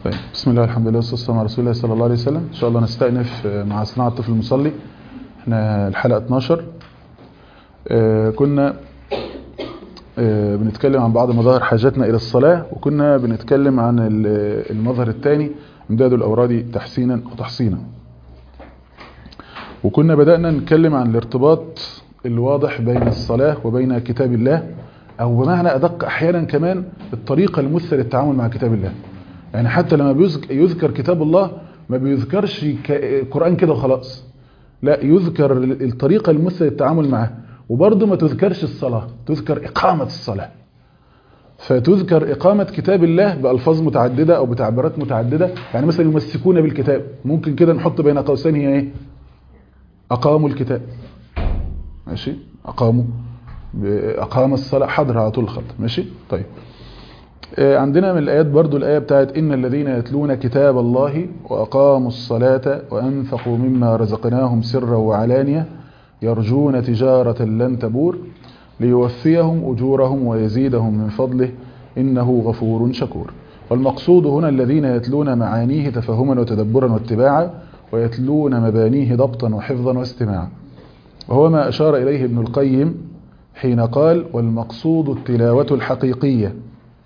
طيب بسم الله الحمد لله والصلاه والسلام على رسول الله صلى الله عليه وسلم ان شاء الله نستأنف مع صناعه الطفل المصلي احنا الحلقه 12 آه كنا آه بنتكلم عن بعض مظاهر حاجتنا الى الصلاه وكنا بنتكلم عن المظهر الثاني امداد الاوراد تحسينا وتحصينا وكنا بدأنا نتكلم عن الارتباط الواضح بين الصلاة وبين كتاب الله أو بمعنى أدق أحيانا كمان الطريقة المثلى للتعامل مع كتاب الله يعني حتى لما يذكر كتاب الله ما بيذكرش قرآن كده وخلاص لا يذكر الطريقة المثلى للتعامل معه وبرضه ما تذكرش الصلاة تذكر إقامة الصلاة فتذكر إقامة كتاب الله بألفاظ متعددة أو بتعبيرات متعددة يعني مثلا يمسكون بالكتاب ممكن كده نحط بين قوسين هي إيه أقاموا الكتاب ماشي أقاموا أقام الصلاة حضر على طول الخط ماشي طيب عندنا من الآيات برضو الآية بتاعت إن الذين يتلون كتاب الله وأقاموا الصلاة وأنفقوا مما رزقناهم سرا وعلانية يرجون تجارة لن تبور ليوفيهم أجورهم ويزيدهم من فضله إنه غفور شكور والمقصود هنا الذين يتلون معانيه تفهما وتدبرا واتباعا ويتلون مبانيه ضبطا وحفظا واستماعا وهو ما أشار إليه ابن القيم حين قال والمقصود التلاوة الحقيقية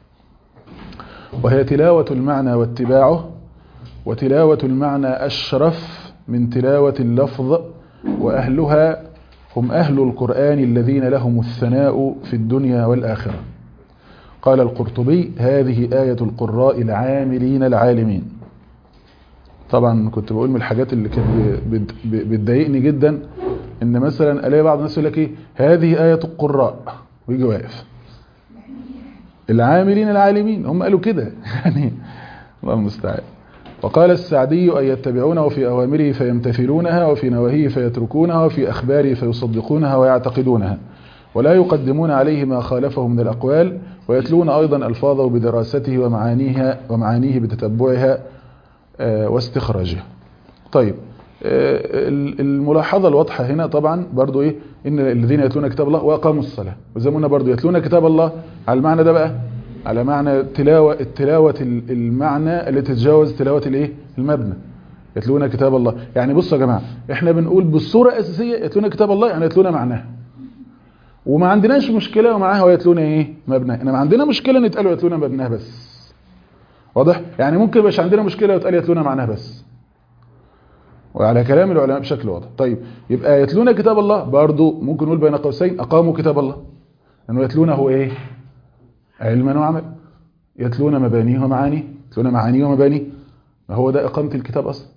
وهي تلاوة المعنى واتباعه وتلاوة المعنى أشرف من تلاوة اللفظ وأهلها هم أهل القرآن الذين لهم الثناء في الدنيا والآخرة قال القرطبي هذه آية القراء العاملين العالمين طبعا كنت بقول من الحاجات اللي كانت بتضايقني جدا ان مثلا الاقي بعض الناس يقول لك ايه هذه آية القراء ويجي واقف العاملين العالمين هم قالوا كده يعني الله المستعان وقال السعدي أن يتبعونه في أوامره فيمتثلونها وفي نواهيه فيتركونها وفي أخباره فيصدقونها ويعتقدونها ولا يقدمون عليه ما خالفه من الأقوال ويتلون أيضا ألفاظه بدراسته ومعانيها ومعانيه بتتبعها واستخراجها طيب الملاحظة الواضحة هنا طبعا برضو ايه ان الذين يتلون كتاب الله واقاموا الصلاة وزي ما قلنا برضو يتلون كتاب الله على المعنى ده بقى على معنى تلاوة التلاوة المعنى اللي تتجاوز تلاوة الايه المبنى يتلون كتاب الله يعني بصوا يا جماعة احنا بنقول بالصورة الاساسية يتلون كتاب الله يعني يتلون معناه وما عندناش مشكلة ومعاها ويتلون ايه مبناه انما عندنا مشكلة نتقالوا يتلون مبناه بس واضح يعني ممكن يبقاش عندنا مشكلة ويتقال يتلون معناه بس وعلى كلام العلماء بشكل واضح طيب يبقى يتلون كتاب الله برضو ممكن نقول بين قوسين أقاموا كتاب الله لأنه يتلونه إيه علما وعمل يتلون مبانيه ومعانيه يتلون معانيه ومبانيه ما هو ده إقامة الكتاب أصلا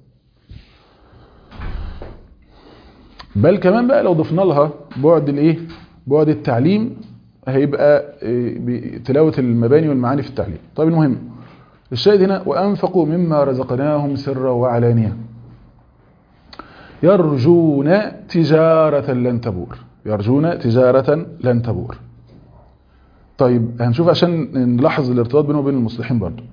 بل كمان بقى لو ضفنا لها بعد الايه بعد التعليم هيبقى تلاوة المباني والمعاني في التعليم طيب المهم الشاهد هنا وأنفقوا مما رزقناهم سرا وعلانية يرجون تجارة لن تبور يرجون تجارة لن تبور طيب هنشوف عشان نلاحظ الارتباط بينه وبين المصلحين برضو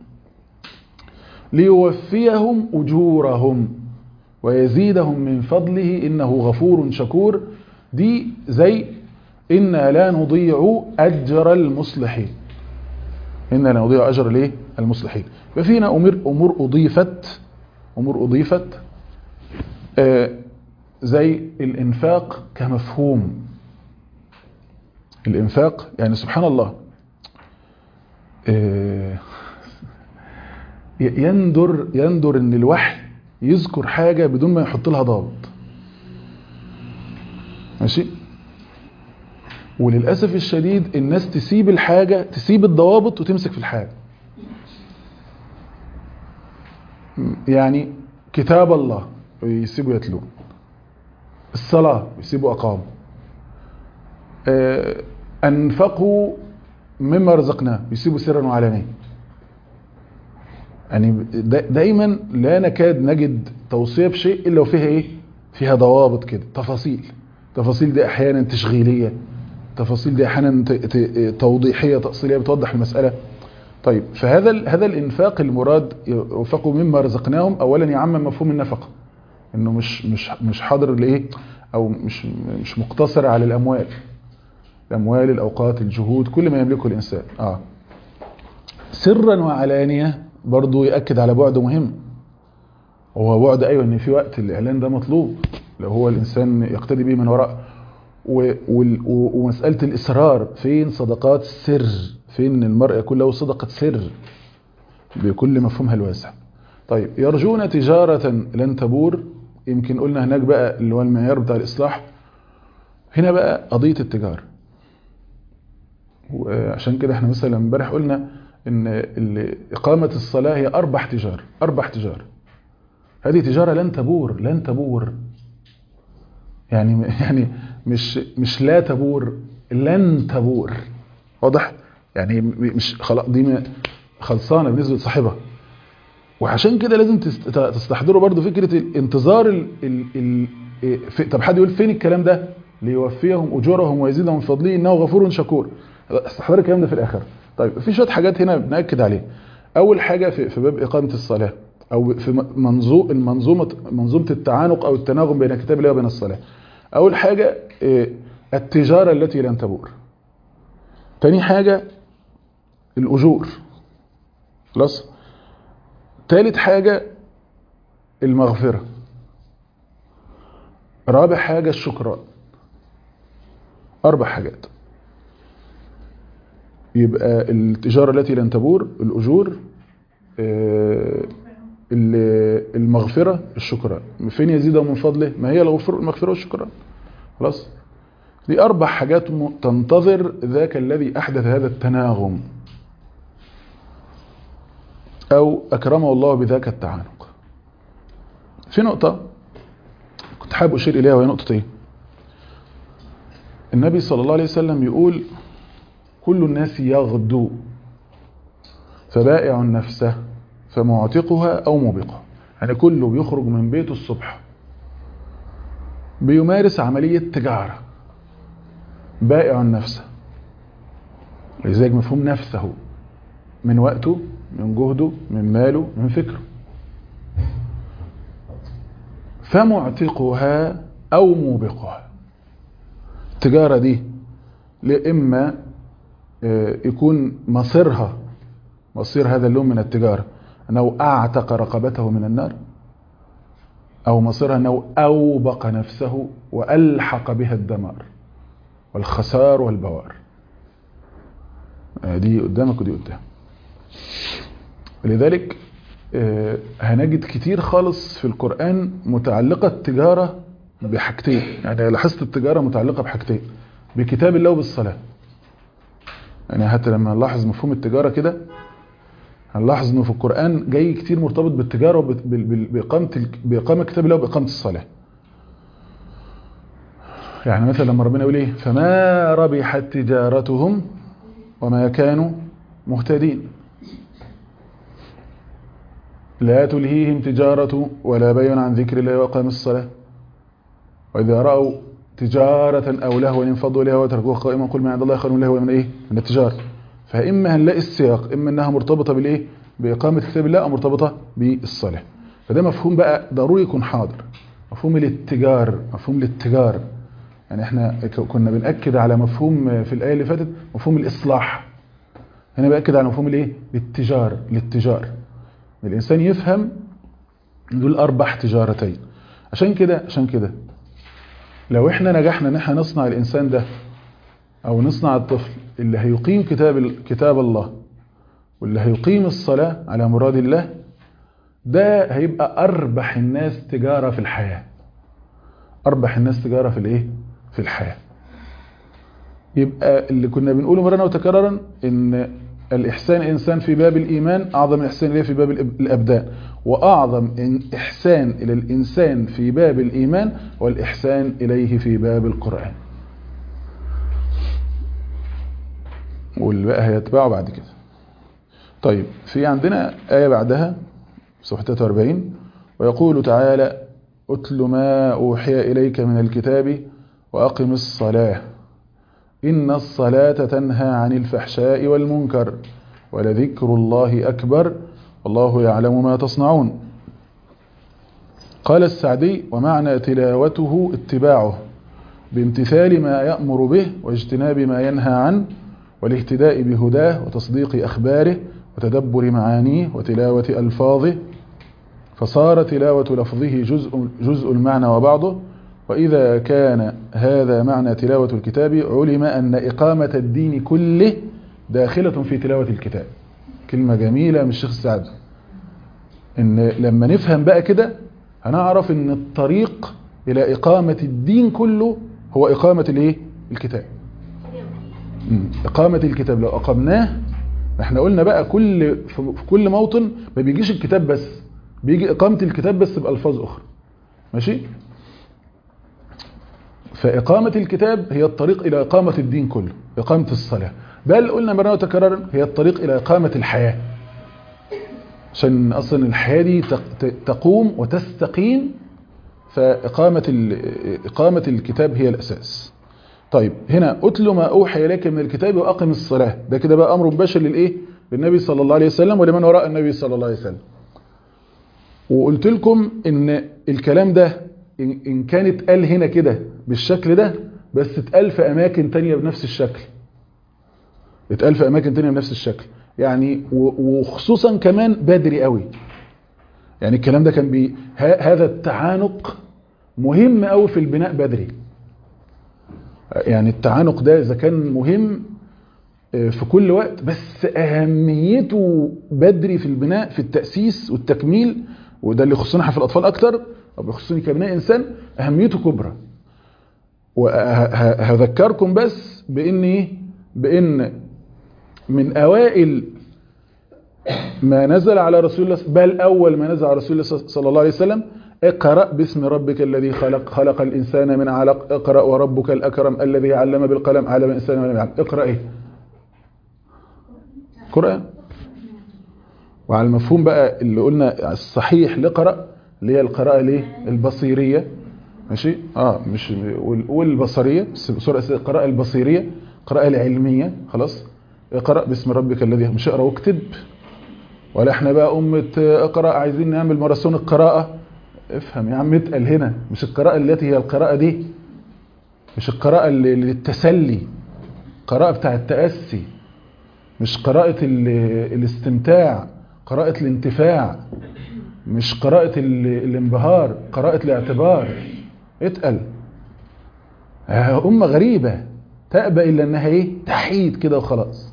ليوفيهم أجورهم ويزيدهم من فضله إنه غفور شكور دي زي إنا لا نضيع أجر المصلحين إنا لا نضيع أجر ليه المصلحين ففينا أمور, أمور أضيفت أمور أضيفت آه زي الإنفاق كمفهوم الإنفاق يعني سبحان الله آه يندر يندر ان الوحي يذكر حاجة بدون ما يحط لها ضابط ماشي وللأسف الشديد الناس تسيب الحاجة تسيب الضوابط وتمسك في الحاجة يعني كتاب الله ويسيبوا يتلون الصلاة ويسيبوا أقاموا أنفقوا مما رزقناه يسيبوا سرا وعلانية يعني دايما لا نكاد نجد توصية بشيء إلا وفيها إيه فيها ضوابط كده تفاصيل تفاصيل دي أحيانا تشغيلية تفاصيل دي أحيانا توضيحية تأصيلية بتوضح المسألة طيب فهذا هذا الإنفاق المراد ينفقوا مما رزقناهم أولا يعمم مفهوم النفقة إنه مش مش مش حاضر لإيه أو مش مش مقتصر على الأموال الأموال الأوقات الجهود كل ما يملكه الإنسان آه سرا وعلانية برضو يأكد على بعد مهم وهو بعد أيوة أن في وقت الإعلان ده مطلوب لو هو الإنسان يقتدي به من وراء و- وال- و- ومسألة الإصرار فين صدقات السر فين المرء يكون له صدقة سر بكل مفهومها الواسع طيب يرجون تجارة لن تبور يمكن قلنا هناك بقى اللي هو المعيار بتاع الإصلاح هنا بقى قضية التجارة وعشان كده احنا مثلا امبارح قلنا ان ال- إقامة الصلاة هي أربح تجارة أربح تجارة هذه تجارة لن تبور لن تبور يعني يعني مش مش لا تبور لن تبور واضح يعني م- مش خلاص دي م- خلصانه بالنسبه لصاحبها وعشان كده لازم تست- تستحضروا برضو فكره الانتظار ال ال ال إيه، في- طب حد يقول فين الكلام ده ليوفيهم اجورهم ويزيدهم من فضله انه غفور شكور استحضر الكلام ده في الاخر طيب في شويه حاجات هنا بناكد عليه اول حاجه في, في باب اقامه الصلاه او في منظوم المنظومه منظومه التعانق او التناغم بين كتاب الله وبين الصلاه اول حاجه إيه، التجاره التي لن تبور تاني حاجه الاجور خلاص تالت حاجه المغفره رابع حاجه الشكران اربع حاجات يبقى التجاره التي لن تبور الاجور آه، ال- المغفره الشكران فين يزيد من فضله ما هي الغفر المغفره والشكران خلاص دي اربع حاجات م- تنتظر ذاك الذي احدث هذا التناغم او اكرمه الله بذاك التعانق في نقطه كنت حابب اشير اليها وهي نقطه ايه النبي صلى الله عليه وسلم يقول كل الناس يغدو فبائع نفسه فمعتقها او موبقها يعني كله بيخرج من بيته الصبح بيمارس عملية تجارة بائع نفسه لذلك مفهوم نفسه من وقته من جهده من ماله من فكره فمعتقها أو موبقها التجارة دي لإما آه، يكون مصيرها مصير هذا اللون من التجارة أنه أعتق رقبته من النار أو مصيرها أنه أوبق نفسه وألحق بها الدمار والخسار والبوار آه، دي قدامك ودي قدام لذلك آه، هنجد كتير خالص في القرآن متعلقة التجارة بحاجتين يعني لاحظت التجارة متعلقة بحاجتين بكتاب الله وبالصلاة يعني حتى لما نلاحظ مفهوم التجارة كده هنلاحظ انه في القرآن جاي كتير مرتبط بالتجارة وبت- بال- بال- بإقامة ال- بإقامة كتاب الله وبإقامة الصلاة يعني مثلا لما ربنا يقول ايه فما ربحت تجارتهم وما كانوا مهتدين لا تلهيهم تجارة ولا بيع عن ذكر الله وإقام الصلاة وإذا رأوا تجارة أو لهوا انفضوا إليها وتركوها قائما قل ما عند الله خير من لهو من إيه؟ من التجارة فإما هنلاقي السياق إما إنها مرتبطة بالإيه؟ بإقامة كتاب الله أو مرتبطة بالصلاة فده مفهوم بقى ضروري يكون حاضر مفهوم الاتجار مفهوم الاتجار يعني احنا ك- كنا بنأكد على مفهوم في الآية اللي فاتت مفهوم الإصلاح هنا بأكد على مفهوم الإيه؟ الاتجار الاتجار الإنسان يفهم إن دول أربح تجارتين عشان كده عشان كده لو احنا نجحنا ان احنا نصنع الانسان ده او نصنع الطفل اللي هيقيم كتاب ال- كتاب الله واللي هيقيم الصلاة على مراد الله ده هيبقى اربح الناس تجارة في الحياة اربح الناس تجارة في الايه في الحياة يبقى اللي كنا بنقوله مرة وتكررا ان الإحسان إنسان في باب الإيمان أعظم الإحسان إليه في باب الإب- الأبدان وأعظم إن- إحسان إلى الإنسان في باب الإيمان والإحسان إليه في باب القرآن واللي بقى هيتبعه بعد كده طيب في عندنا آية بعدها صفحة 43 ويقول تعالى أتل ما أوحي إليك من الكتاب وأقم الصلاة إن الصلاة تنهى عن الفحشاء والمنكر ولذكر الله أكبر والله يعلم ما تصنعون قال السعدي ومعنى تلاوته اتباعه بامتثال ما يأمر به واجتناب ما ينهى عنه والاهتداء بهداه وتصديق أخباره وتدبر معانيه وتلاوة ألفاظه فصار تلاوة لفظه جزء, جزء المعنى وبعضه وإذا كان هذا معنى تلاوة الكتاب علم أن إقامة الدين كله داخلة في تلاوة الكتاب كلمة جميلة من الشيخ السعد إن لما نفهم بقى كده هنعرف إن الطريق إلى إقامة الدين كله هو إقامة الإيه؟ الكتاب مم. إقامة الكتاب لو أقمناه احنا قلنا بقى كل في كل موطن ما بيجيش الكتاب بس بيجي إقامة الكتاب بس بألفاظ أخرى ماشي فإقامة الكتاب هي الطريق إلى إقامة الدين كله إقامة الصلاة بل قلنا مرة وتكرارا هي الطريق إلى إقامة الحياة عشان أصلا الحياة دي تقوم وتستقيم فإقامة إقامة الكتاب هي الأساس طيب هنا أتل ما أوحي إليك من الكتاب وأقم الصلاة ده كده بقى أمر مباشر للإيه للنبي صلى الله عليه وسلم ولمن وراء النبي صلى الله عليه وسلم وقلت لكم إن الكلام ده إن كان اتقال هنا كده بالشكل ده بس اتقال في أماكن تانية بنفس الشكل اتقال في أماكن تانية بنفس الشكل يعني وخصوصا كمان بدري قوي يعني الكلام ده كان بي هذا التعانق مهم قوي في البناء بدري يعني التعانق ده إذا كان مهم في كل وقت بس أهميته بدري في البناء في التأسيس والتكميل وده اللي يخصنا في الأطفال أكتر أو بيخصني كبناء إنسان أهميته كبرى وهذكركم بس بإن إيه؟ بإن من أوائل ما نزل على رسول الله بل أول ما نزل على رسول الله صلى الله عليه وسلم اقرأ باسم ربك الذي خلق خلق الإنسان من علق اقرأ وربك الأكرم الذي علم بالقلم علم الإنسان ما لم يعلم اقرأ إيه قرآن وعلى المفهوم بقى اللي قلنا الصحيح لقرأ اللي هي القراءة ليه البصيرية ماشي اه مش والبصرية بس بصورة القراءة البصيرية القراءة العلمية خلاص اقرأ باسم ربك الذي مش اقرأ واكتب ولا احنا بقى أمة اقرأ عايزين نعمل ماراثون القراءة افهم يا عم اتقل هنا مش القراءة التي هي القراءة دي مش القراءة اللي للتسلي قراءة بتاع التأسي مش قراءة الاستمتاع قراءة الانتفاع مش قراءة الانبهار قراءة الاعتبار اتقل أمة غريبة تأبى إلا أنها إيه تحيد كده وخلاص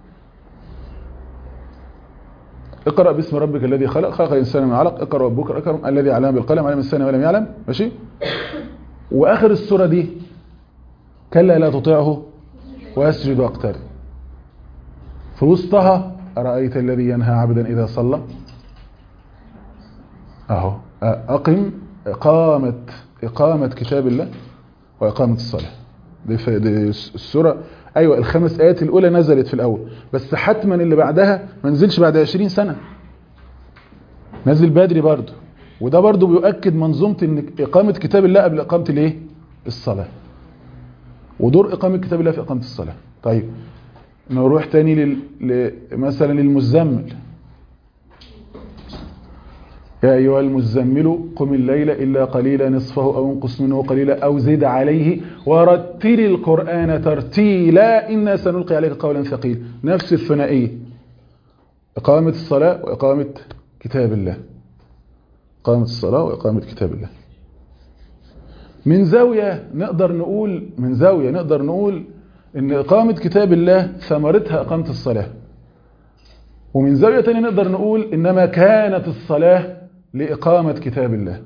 اقرأ باسم ربك الذي خلق خلق الإنسان من علق اقرأ ربك الأكرم الذي علم بالقلم علم الإنسان ولم يعلم ماشي وآخر السورة دي كلا لا تطيعه واسجد واقترب في وسطها أرأيت الذي ينهى عبدا إذا صلى أهو أقم إقامة إقامة كتاب الله وإقامة الصلاة دي, دي السورة أيوة الخمس آيات الأولى نزلت في الأول بس حتما اللي بعدها ما نزلش بعد 20 سنة نزل بدري برضه وده برضه بيؤكد منظومة إن إقامة كتاب الله قبل إقامة الإيه؟ الصلاة ودور إقامة كتاب الله في إقامة الصلاة طيب نروح تاني لل... ل... مثلا للمزمل يا أيها المزمل قم الليل إلا قليلا نصفه أو انقص منه قليلا أو زد عليه ورتل القرآن ترتيلا إنا سنلقي عليك قولا ثقيل نفس الثنائية إقامة الصلاة وإقامة كتاب الله إقامة الصلاة وإقامة كتاب الله من زاوية نقدر نقول من زاوية نقدر نقول إن إقامة كتاب الله ثمرتها إقامة الصلاة ومن زاوية تانية نقدر نقول إنما كانت الصلاة لإقامة كتاب الله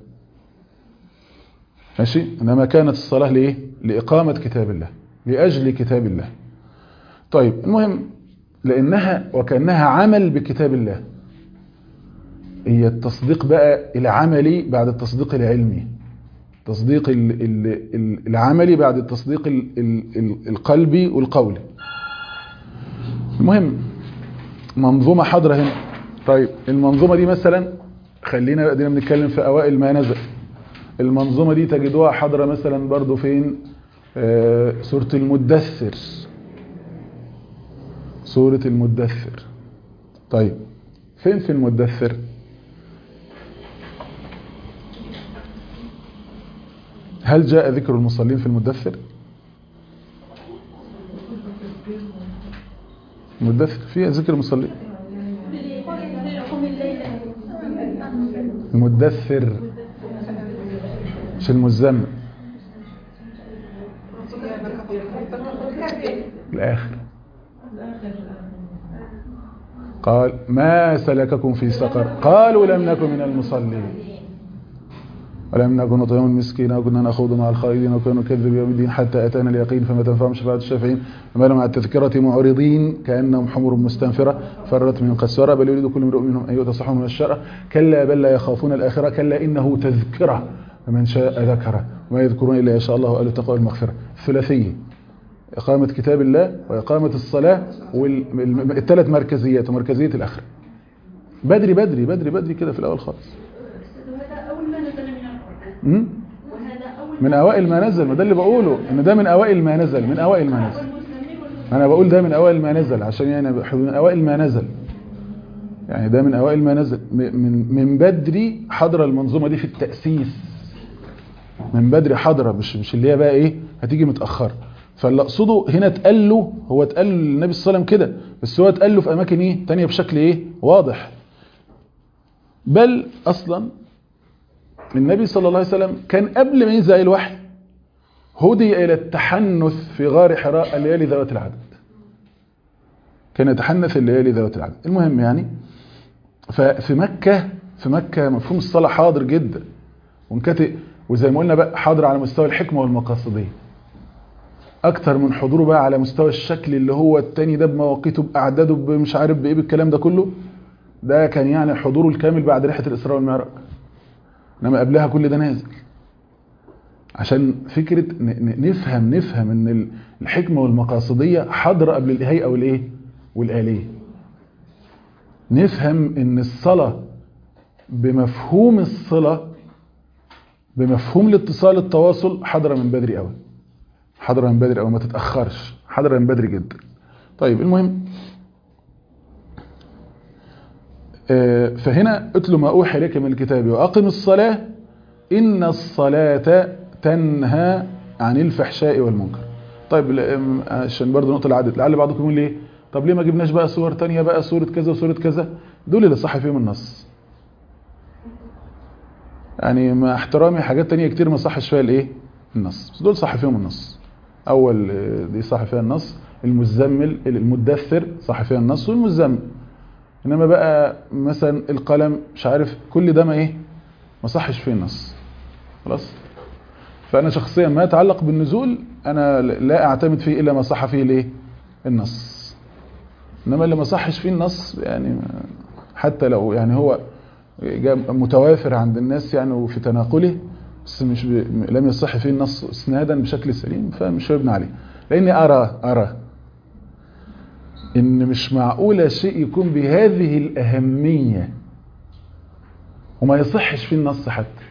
ماشي إنما كانت الصلاة لإيه لإقامة كتاب الله لأجل كتاب الله طيب المهم لأنها وكأنها عمل بكتاب الله هي التصديق بقى العملي بعد التصديق العلمي التصديق العملي بعد التصديق القلبي والقولي المهم منظومة حاضرة هنا طيب المنظومة دي مثلا خلينا بقى دينا بنتكلم في أوائل ما نزل المنظومة دي تجدوها حاضرة مثلا برضو فين آه سورة المدثر سورة المدثر طيب فين في المدثر هل جاء ذكر المصلين في المدثر المدثر فيها ذكر المصلين المدثر مش المزمل الآخر قال ما سلككم في سقر قالوا لم نكن من المصلين ولم نكن نطعم المسكين وكنا نخوض مع الخائضين وكنا نكذب يوم الدين حتى أتانا اليقين فما تنفعهم شفاعة الشافعين وما لهم على التذكرة معرضين كأنهم حمر مستنفرة فرت من قسورة بل يريد كل امرؤ منهم أن يؤتى صحوا من الشرع كلا بل لا يخافون الآخرة كلا إنه تذكرة فمن شاء ذكره وما يذكرون إلا يشاء الله وأهل التقوى والمغفرة ثلاثية إقامة كتاب الله وإقامة الصلاة والثلاث مركزيات ومركزية الآخرة بدري بدري بدري بدري كده في الأول خالص م? من أوائل ما نزل ما ده اللي بقوله إن ده من أوائل ما نزل من أوائل ما نزل أنا بقول ده من أوائل ما نزل عشان يعني من أوائل ما نزل يعني ده من أوائل ما نزل من من بدري حضر المنظومة دي في التأسيس من بدري حضرة مش مش اللي هي بقى إيه هتيجي متأخر فاللي اقصده هنا اتقال له هو اتقال للنبي صلى الله عليه وسلم كده بس هو اتقال له في اماكن ايه تانية بشكل ايه واضح بل اصلا النبي صلى الله عليه وسلم كان قبل ما ينزل الوحي هدي الى التحنث في غار حراء الليالي ذوات العدد كان يتحنث الليالي ذوات العدد المهم يعني ففي مكة في مكة مفهوم الصلاة حاضر جدا وانكتئ وزي ما قلنا بقى حاضر على مستوى الحكمة والمقاصدية اكتر من حضوره بقى على مستوى الشكل اللي هو التاني ده بمواقيته باعداده بمش عارف بايه بالكلام ده كله ده كان يعني حضوره الكامل بعد رحله الاسراء والمعراج انما قبلها كل ده نازل عشان فكره نفهم نفهم ان الحكمه والمقاصديه حاضره قبل الهيئه والايه والاليه نفهم ان الصلاه بمفهوم الصله بمفهوم الاتصال التواصل حاضره من بدري قوي حضر من بدري او ما تتأخرش حضر من بدري جدا طيب المهم فهنا اتل ما اوحي اليك من الكتاب واقم الصلاة ان الصلاة تنهى عن الفحشاء والمنكر طيب عشان برضه نقطة العدد لعل بعضكم يقول ليه طب ليه ما جبناش بقى صور تانية بقى صورة كذا وصورة كذا دول اللي صح فيهم النص يعني مع احترامي حاجات تانية كتير ما صحش فيها الايه النص بس دول صح فيهم النص اول دي صح فيها النص المزمل المدثر صح فيها النص والمزمل انما بقى مثلا القلم مش عارف كل ده ما ايه ما صحش فيه النص خلاص فانا شخصيا ما يتعلق بالنزول انا لا اعتمد فيه الا ما صح فيه الايه النص انما اللي ما صحش فيه النص يعني حتى لو يعني هو متوافر عند الناس يعني وفي تناقله بس مش ب... لم يصح فيه النص اسنادا بشكل سليم فمش هيبنى عليه لاني ارى ارى ان مش معقوله شيء يكون بهذه الاهميه وما يصحش فيه النص حتى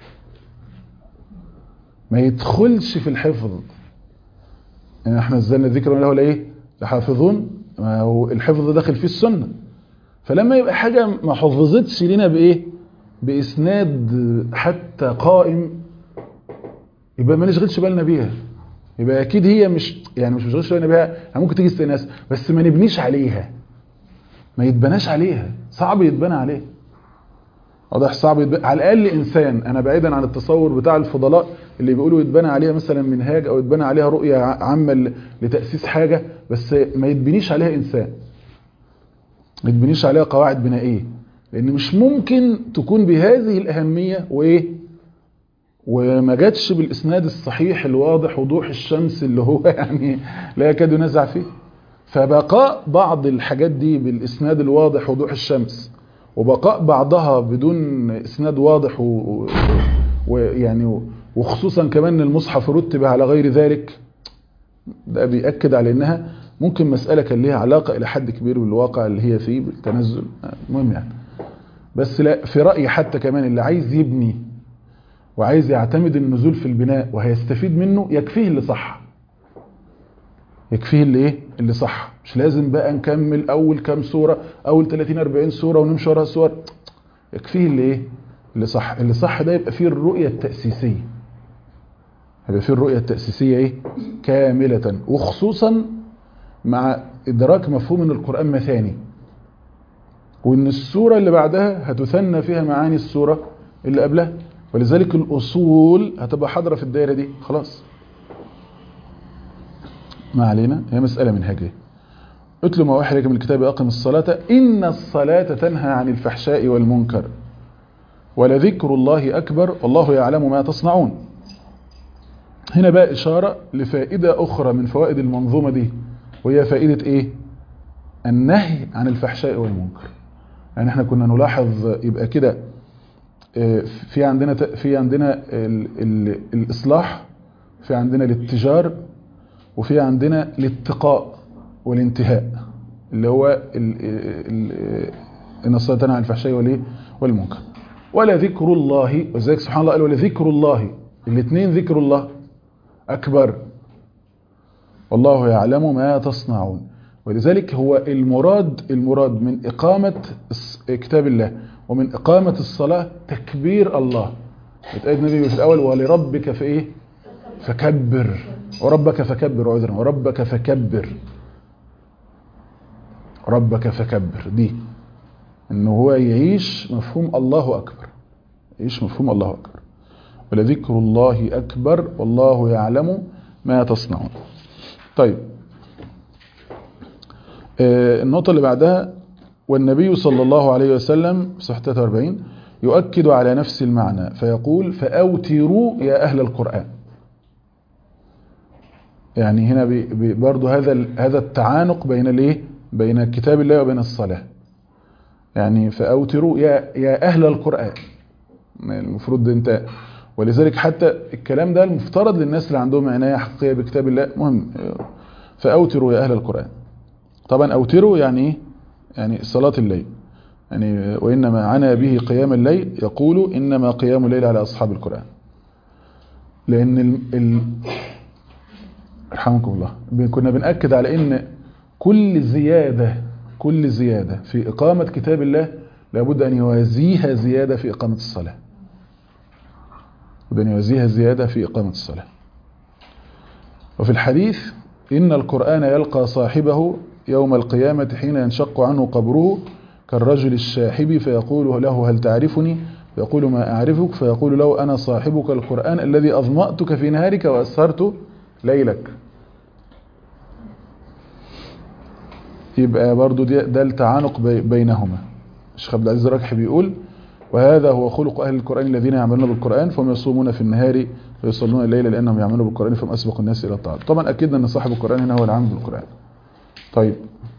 ما يدخلش في الحفظ يعني احنا نزلنا الذكر وله الايه لحافظون ما هو الحفظ داخل فيه السنه فلما يبقى حاجه ما حفظتش لنا بايه باسناد حتى قائم يبقى ما نشغلش بالنا بيها يبقى اكيد هي مش يعني مش مشغلش بالنا بيها ممكن تيجي استئناس بس ما نبنيش عليها ما يتبناش عليها صعب يتبنى عليها واضح صعب يتبنى على الاقل انسان انا بعيدا عن التصور بتاع الفضلاء اللي بيقولوا يتبنى عليها مثلا منهاج او يتبنى عليها رؤيه عامه لتاسيس حاجه بس ما يتبنيش عليها انسان ما يتبنيش عليها قواعد بنائيه لان مش ممكن تكون بهذه الاهميه وايه وما جاتش بالاسناد الصحيح الواضح وضوح الشمس اللي هو يعني لا يكاد ينزع فيه فبقاء بعض الحاجات دي بالاسناد الواضح وضوح الشمس وبقاء بعضها بدون اسناد واضح ويعني و... وخصوصا كمان المصحف رتب على غير ذلك ده بيأكد على انها ممكن مسألة كان ليها علاقة الى حد كبير بالواقع اللي هي فيه بالتنزل المهم يعني بس لا في رأيي حتى كمان اللي عايز يبني وعايز يعتمد النزول في البناء وهيستفيد منه يكفيه اللي صح يكفيه اللي ايه اللي صح مش لازم بقى نكمل اول كام سوره اول 30 40 سوره ونمشي وراها سور يكفيه اللي ايه اللي صح اللي صح ده يبقى فيه الرؤيه التاسيسيه يبقى فيه الرؤيه التاسيسيه ايه كامله وخصوصا مع ادراك مفهوم ان القران مثاني وان السوره اللي بعدها هتثنى فيها معاني السوره اللي قبلها ولذلك الأصول هتبقى حاضرة في الدائرة دي خلاص ما علينا هي مسألة منهجية اتلو ما وحي لك من الكتاب أقم الصلاة إن الصلاة تنهى عن الفحشاء والمنكر ولذكر الله أكبر والله يعلم ما تصنعون هنا بقى إشارة لفائدة أخرى من فوائد المنظومة دي وهي فائدة إيه النهي عن الفحشاء والمنكر يعني احنا كنا نلاحظ يبقى كده في عندنا في عندنا ال ال الإصلاح في عندنا الاتجار وفي عندنا الاتقاء والانتهاء اللي هو ان الصلاه تنهى عن الفحشاء والايه والمنكر ولا ذكر الله وذلك سبحان الله قال ولا ذكر الله الاثنين ذكر الله اكبر والله يعلم ما تصنعون ولذلك هو المراد المراد من اقامه كتاب الله ومن اقامه الصلاه تكبير الله اتقال النبي في الاول ولربك في ايه فكبر وربك فكبر عذرا وربك فكبر ربك فكبر دي ان هو يعيش مفهوم الله اكبر يعيش مفهوم الله اكبر ولذكر الله اكبر والله يعلم ما تصنعون طيب آه النقطة اللي بعدها والنبي صلى الله عليه وسلم صحة 43 يؤكد على نفس المعنى فيقول فأوتروا يا أهل القرآن يعني هنا بي بي برضو هذا هذا التعانق بين الايه بين كتاب الله وبين الصلاة يعني فأوتروا يا يا أهل القرآن المفروض انت ولذلك حتى الكلام ده المفترض للناس اللي عندهم عناية حقيقية بكتاب الله مهم فأوتروا يا أهل القرآن طبعا أوتروا يعني ايه يعني صلاة الليل يعني وإنما عنا به قيام الليل يقول إنما قيام الليل على أصحاب القرآن لأن ال... ال... رحمكم الله كنا بنأكد على ان كل زيادة كل زيادة في إقامة كتاب الله لابد أن يوازيها زيادة في إقامة الصلاة لابد أن يوازيها زيادة في إقامة الصلاة وفي الحديث إن القرآن يلقى صاحبه يوم القيامة حين ينشق عنه قبره كالرجل الشاحب فيقول له هل تعرفني فيقول ما أعرفك فيقول له أنا صاحبك القرآن الذي أظمأتك في نهارك وأسهرت ليلك يبقى برضو ده التعانق بينهما الشيخ عبد العزيز الركحي بيقول وهذا هو خلق أهل القرآن الذين يعملون بالقرآن فهم يصومون في النهار ويصلون الليل لأنهم يعملون بالقرآن فهم أسبق الناس إلى الطاعة طبعا أكدنا أن صاحب القرآن هنا هو العام بالقرآن طيب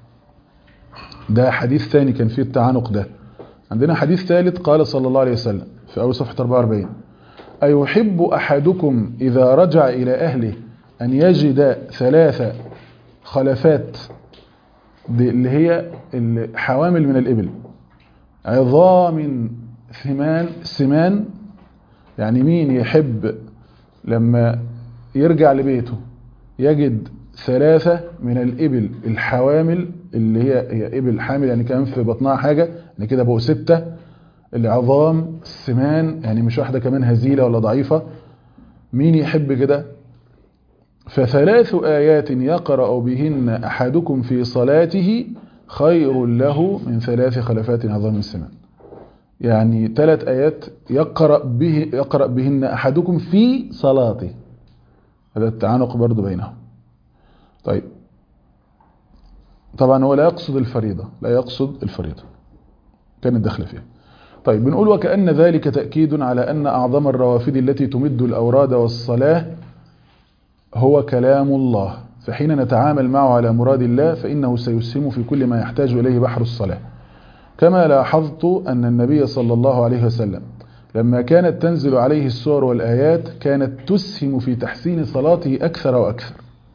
ده حديث ثاني كان فيه التعانق ده عندنا حديث ثالث قال صلى الله عليه وسلم في أول صفحة 44 أيحب أحدكم إذا رجع إلى أهله أن يجد ثلاث خلفات اللي هي الحوامل من الإبل عظام ثمان سمان يعني مين يحب لما يرجع لبيته يجد ثلاثة من الإبل الحوامل اللي هي هي إبل حامل يعني كان في بطنها حاجة يعني كده بقوا ستة العظام السمان يعني مش واحدة كمان هزيلة ولا ضعيفة مين يحب كده فثلاث آيات يقرأ بهن أحدكم في صلاته خير له من ثلاث خلفات عظام السمان يعني ثلاث آيات يقرأ, به يقرأ بهن أحدكم في صلاته هذا التعانق برضو بينهم طيب طبعا هو لا يقصد الفريضة لا يقصد الفريضة كانت داخله فيها طيب بنقول وكأن ذلك تأكيد على أن أعظم الروافد التي تمد الأوراد والصلاة هو كلام الله فحين نتعامل معه على مراد الله فإنه سيسهم في كل ما يحتاج إليه بحر الصلاة كما لاحظت أن النبي صلى الله عليه وسلم لما كانت تنزل عليه السور والآيات كانت تسهم في تحسين صلاته أكثر وأكثر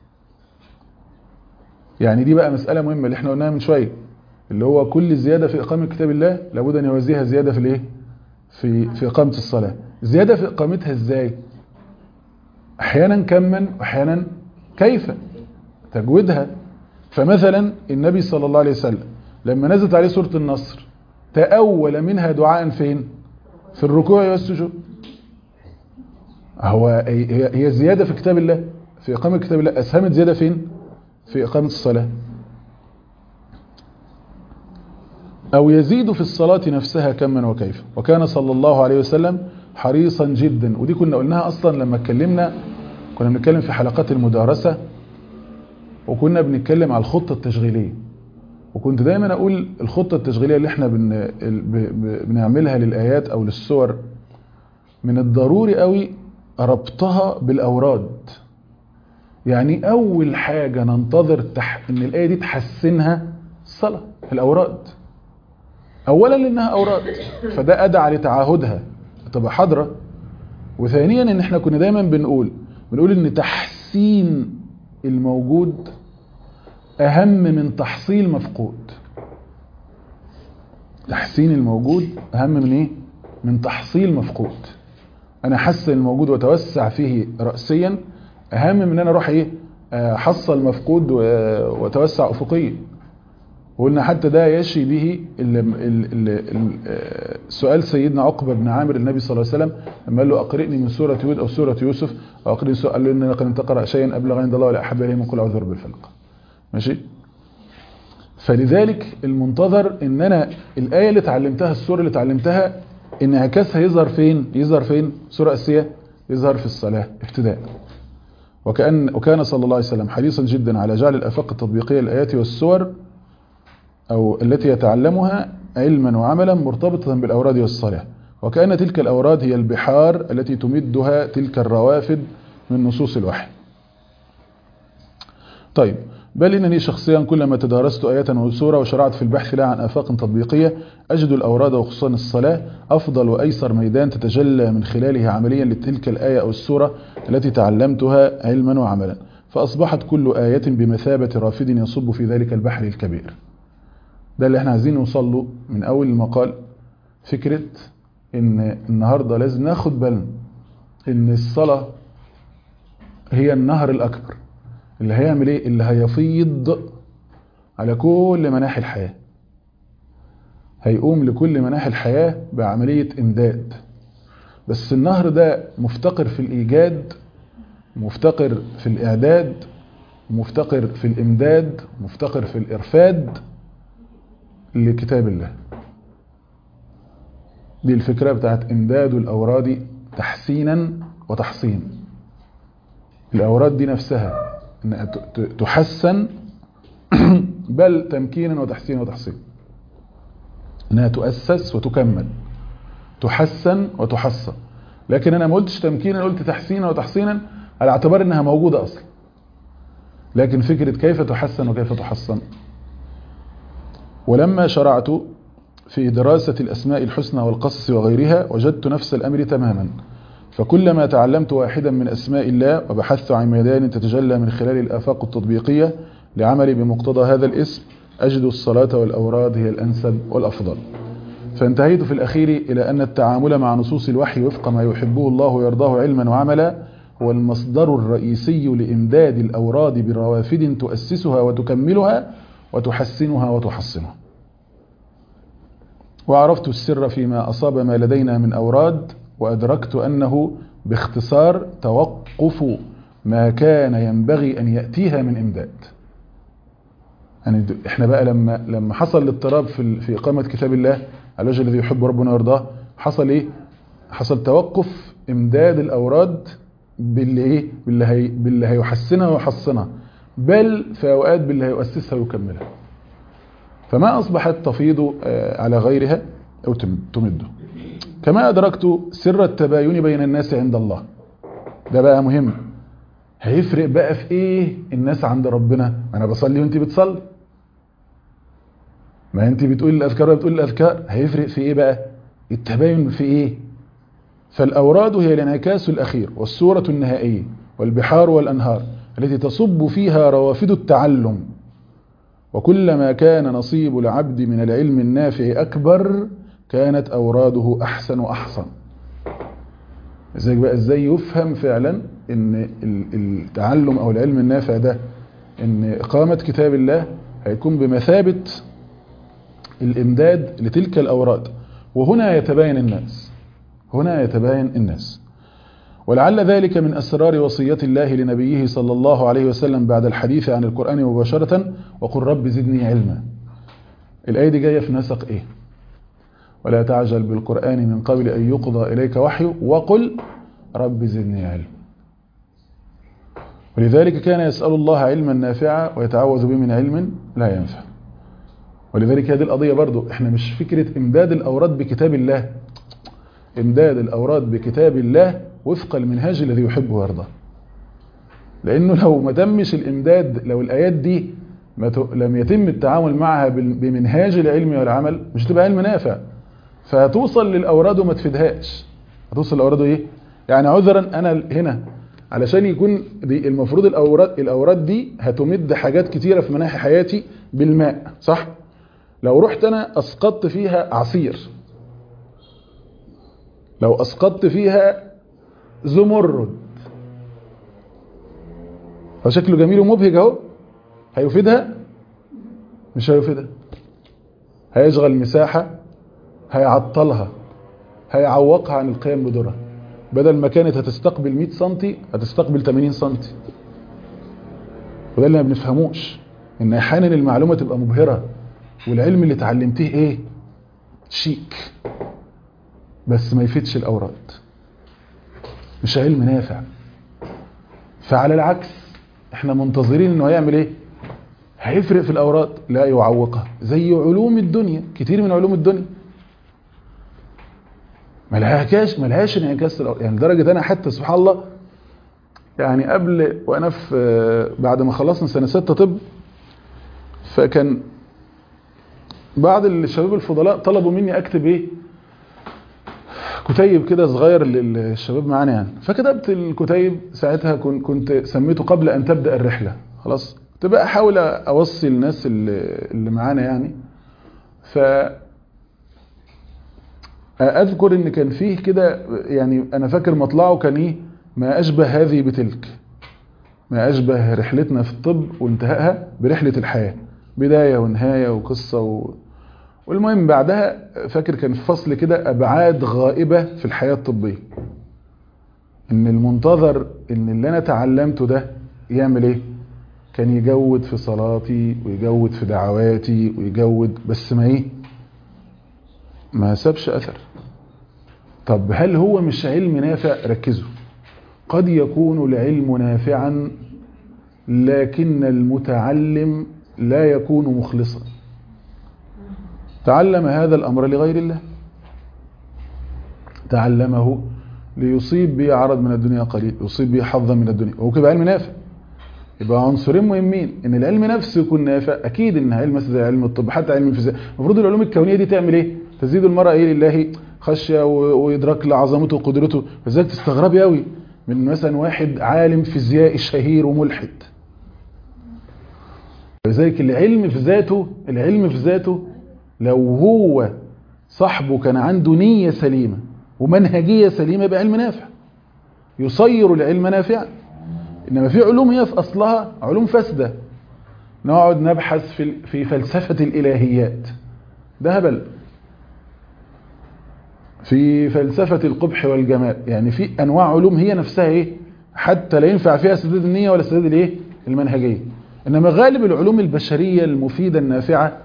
يعني دي بقى مسألة مهمة اللي احنا قلناها من شوية اللي هو كل زيادة في إقامة كتاب الله لابد أن يوازيها زيادة في الايه في في إقامة الصلاة زيادة في إقامتها إزاي أحيانا كما وأحيانا كيف تجويدها فمثلا النبي صلى الله عليه وسلم لما نزلت عليه سورة النصر تأول منها دعاء فين في الركوع والسجود هو هي زيادة في كتاب الله في إقامة كتاب الله أسهمت زيادة فين في إقامة الصلاة أو يزيد في الصلاة نفسها كما وكيف وكان صلى الله عليه وسلم حريصا جدا ودي كنا قلناها أصلا لما اتكلمنا كنا بنتكلم في حلقات المدارسة وكنا بنتكلم على الخطة التشغيلية وكنت دايما أقول الخطة التشغيلية اللي احنا بن... بنعملها للآيات أو للسور من الضروري قوي ربطها بالأوراد يعني أول حاجة ننتظر تح... إن الآية دي تحسنها الصلاة الأوراد أولا لأنها أوراد فده أدعى لتعاهدها تبقى حاضرة وثانيا إن احنا كنا دايما بنقول بنقول إن تحسين الموجود أهم من تحصيل مفقود تحسين الموجود أهم من إيه؟ من تحصيل مفقود أنا أحسن الموجود وأتوسع فيه رأسيا أهم من أن أنا أروح إيه؟ أحصل مفقود وأتوسع أفقيا وقلنا حتى ده يشي به ال ال ال سؤال سيدنا عقبة بن عامر النبي صلى الله عليه وسلم لما قال له أقرئني من سورة هود أو سورة يوسف أو أقرئني سورة قال له إنك لن تقرأ شيئا أبلغ عند الله ولا أحب إليه من كل أعوذ برب الفلق ماشي فلذلك المنتظر ان انا الايه اللي اتعلمتها السوره اللي اتعلمتها انعكاسها يظهر فين يظهر فين سوره اسيه يظهر في الصلاه ابتداء وكان وكان صلى الله عليه وسلم حريصا جدا على جعل الافاق التطبيقيه للايات والسور او التي يتعلمها علما وعملا مرتبطه بالاوراد والصلاه وكان تلك الاوراد هي البحار التي تمدها تلك الروافد من نصوص الوحي طيب بل إنني شخصيا كلما تدارست آية وسورة وشرعت في البحث لها عن آفاق تطبيقية أجد الأوراد وخصوصا الصلاة أفضل وأيسر ميدان تتجلى من خلاله عمليا لتلك الآية أو السورة التي تعلمتها علما وعملا فأصبحت كل آية بمثابة رافد يصب في ذلك البحر الكبير ده اللي احنا عايزين نوصل له من أول المقال فكرة إن النهاردة لازم ناخد بالنا إن الصلاة هي النهر الأكبر اللي هيعمل ايه اللي هيفيض على كل مناحي الحياة هيقوم لكل مناحي الحياة بعملية امداد بس النهر ده مفتقر في الايجاد مفتقر في الاعداد مفتقر في الامداد مفتقر في الارفاد لكتاب الله دي الفكرة بتاعت امداد الاوراد تحسينا وتحصين الاوراد دي نفسها انها تحسن بل تمكينا وتحسينا وتحصينا انها تؤسس وتكمل تحسن وتحصن لكن انا ما قلتش تمكينا قلت تحسينا وتحصينا على اعتبار انها موجودة اصلا لكن فكرة كيف تحسن وكيف تحصن ولما شرعت في دراسة الأسماء الحسنى والقصص وغيرها وجدت نفس الأمر تماما فكلما تعلمت واحدا من أسماء الله وبحثت عن ميدان تتجلى من خلال الآفاق التطبيقية لعملي بمقتضى هذا الاسم أجد الصلاة والأوراد هي الأنسب والأفضل فانتهيت في الأخير إلى أن التعامل مع نصوص الوحي وفق ما يحبه الله ويرضاه علما وعملا هو المصدر الرئيسي لإمداد الأوراد بروافد تؤسسها وتكملها وتحسنها وتحصنها وعرفت السر فيما أصاب ما لدينا من أوراد وأدركت أنه باختصار توقف ما كان ينبغي أن يأتيها من إمداد يعني احنا بقى لما لما حصل الاضطراب في في إقامة كتاب الله على الوجه الذي يحب ربنا ويرضاه حصل ايه حصل توقف إمداد الأوراد باللي ايه باللي, هي باللي هيحسنها ويحصنها بل في أوقات باللي هيؤسسها ويكملها فما أصبحت تفيض على غيرها أو تمده كما أدركت سر التباين بين الناس عند الله ده بقى مهم هيفرق بقى في ايه الناس عند ربنا انا بصلي وانت بتصلي ما انت بتقول الاذكار ولا بتقول الاذكار هيفرق في ايه بقى التباين في ايه فالاوراد هي الانعكاس الاخير والصورة النهائية والبحار والانهار التي تصب فيها روافد التعلم وكلما كان نصيب العبد من العلم النافع اكبر كانت اوراده احسن واحسن ازاي بقى ازاي يفهم فعلا ان التعلم او العلم النافع ده ان اقامة كتاب الله هيكون بمثابة الامداد لتلك الاوراد وهنا يتباين الناس هنا يتباين الناس ولعل ذلك من اسرار وصية الله لنبيه صلى الله عليه وسلم بعد الحديث عن القرآن مباشرة وقل رب زدني علما الآية دي جاية في نسق إيه ولا تعجل بالقرآن من قبل أن يقضى إليك وحيه وقل رب زدني علم ولذلك كان يسأل الله علما نافعا ويتعوذ به من علم لا ينفع ولذلك هذه القضية برضو احنا مش فكرة امداد الأوراد بكتاب الله امداد الأوراد بكتاب الله وفق المنهاج الذي يحبه ويرضاه لأنه لو ما تمش الإمداد لو الآيات دي ما ت... لم يتم التعامل معها بمنهاج العلم والعمل مش تبقى علم نافع فهتوصل للأوراد وما تفيدهاش هتوصل للأوراد ايه يعني عذرا أنا هنا علشان يكون دي المفروض الأوراد, الأوراد دي هتمد حاجات كتيرة في مناحي حياتي بالماء صح؟ لو رحت أنا أسقطت فيها عصير لو أسقطت فيها زمرد فشكله جميل ومبهج اهو هيفيدها مش هيفيدها هيشغل مساحة هيعطلها هيعوقها عن القيام بدورها بدل ما كانت هتستقبل 100 سنتي هتستقبل 80 سنتي وده اللي ما بنفهموش ان احيانا المعلومة تبقى مبهرة والعلم اللي اتعلمتيه ايه شيك بس ما يفيدش الاوراد مش علم نافع فعلى العكس احنا منتظرين انه هيعمل ايه هيفرق في الاوراد لا يعوقها زي علوم الدنيا كتير من علوم الدنيا ملهاش ملهاش انعكاس يعني لدرجه انا حتى سبحان الله يعني قبل وانا في بعد ما خلصنا سنه 6 طب فكان بعض الشباب الفضلاء طلبوا مني اكتب ايه كتيب كده صغير للشباب معانا يعني فكتبت الكتيب ساعتها كنت سميته قبل ان تبدا الرحله خلاص كنت بقى احاول اوصي الناس اللي معانا يعني ف اذكر ان كان فيه كده يعني انا فاكر مطلعه كان ايه ما اشبه هذه بتلك ما اشبه رحلتنا في الطب وانتهائها برحله الحياه بدايه ونهايه وقصه و... والمهم بعدها فاكر كان في فصل كده ابعاد غائبه في الحياه الطبيه ان المنتظر ان اللي انا تعلمته ده يعمل ايه كان يجود في صلاتي ويجود في دعواتي ويجود بس ما ايه ما سابش اثر طب هل هو مش علم نافع ركزوا قد يكون العلم نافعا لكن المتعلم لا يكون مخلصا تعلم هذا الأمر لغير الله تعلمه ليصيب به عرض من الدنيا قليل يصيب به حظا من الدنيا وهو كده علم نافع يبقى عنصرين مهمين ان العلم نفسه يكون نافع اكيد ان علم مثل زي علم الطب حتى علم الفيزياء المفروض العلوم الكونيه دي تعمل ايه تزيد المرء ايه لله خشيه وادراك لعظمته وقدرته فازاي تستغربي قوي من مثلا واحد عالم فيزيائي شهير وملحد لذلك العلم في ذاته العلم في ذاته لو هو صاحبه كان عنده نية سليمة ومنهجية سليمة يبقى علم نافع يصير العلم نافعا إنما في علوم هي في أصلها علوم فاسدة نقعد نبحث في في فلسفة الإلهيات ده هبل في فلسفة القبح والجمال يعني في أنواع علوم هي نفسها إيه حتى لا ينفع فيها سداد النية ولا سداد الإيه المنهجية إنما غالب العلوم البشرية المفيدة النافعة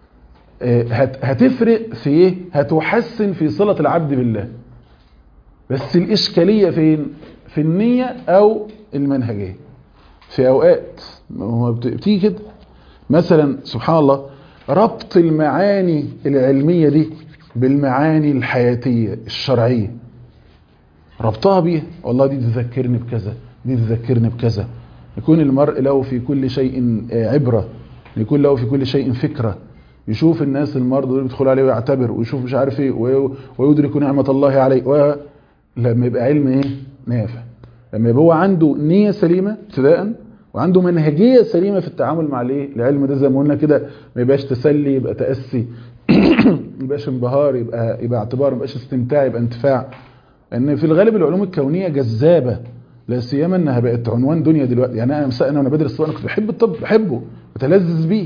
هتفرق في ايه هتحسن في صلة العبد بالله بس الإشكالية فين في النية أو المنهجية في أوقات ما بتيجي كده مثلا سبحان الله ربط المعاني العلمية دي بالمعاني الحياتية الشرعية ربطها بيها والله دي تذكرني بكذا دي تذكرني بكذا يكون المرء له في كل شيء عبرة يكون له في كل شيء فكرة يشوف الناس المرضى دول بيدخل عليه ويعتبر ويشوف مش عارف ايه ويدرك نعمة الله عليه و... لما يبقى علم ايه نافع لما يبقى هو عنده نية سليمة ابتداء وعنده منهجية سليمة في التعامل مع الايه العلم ده زي ما قلنا كده ما يبقاش تسلي يبقى تأسي ما يبقاش انبهار يبقى يبقى اعتبار ما يبقاش استمتاع يبقى انتفاع لان في الغالب العلوم الكونية جذابة لا سيما انها بقت عنوان دنيا دلوقتي يعني انا مثلا وانا بدرس انا كنت بحب الطب بحبه بتلذذ بيه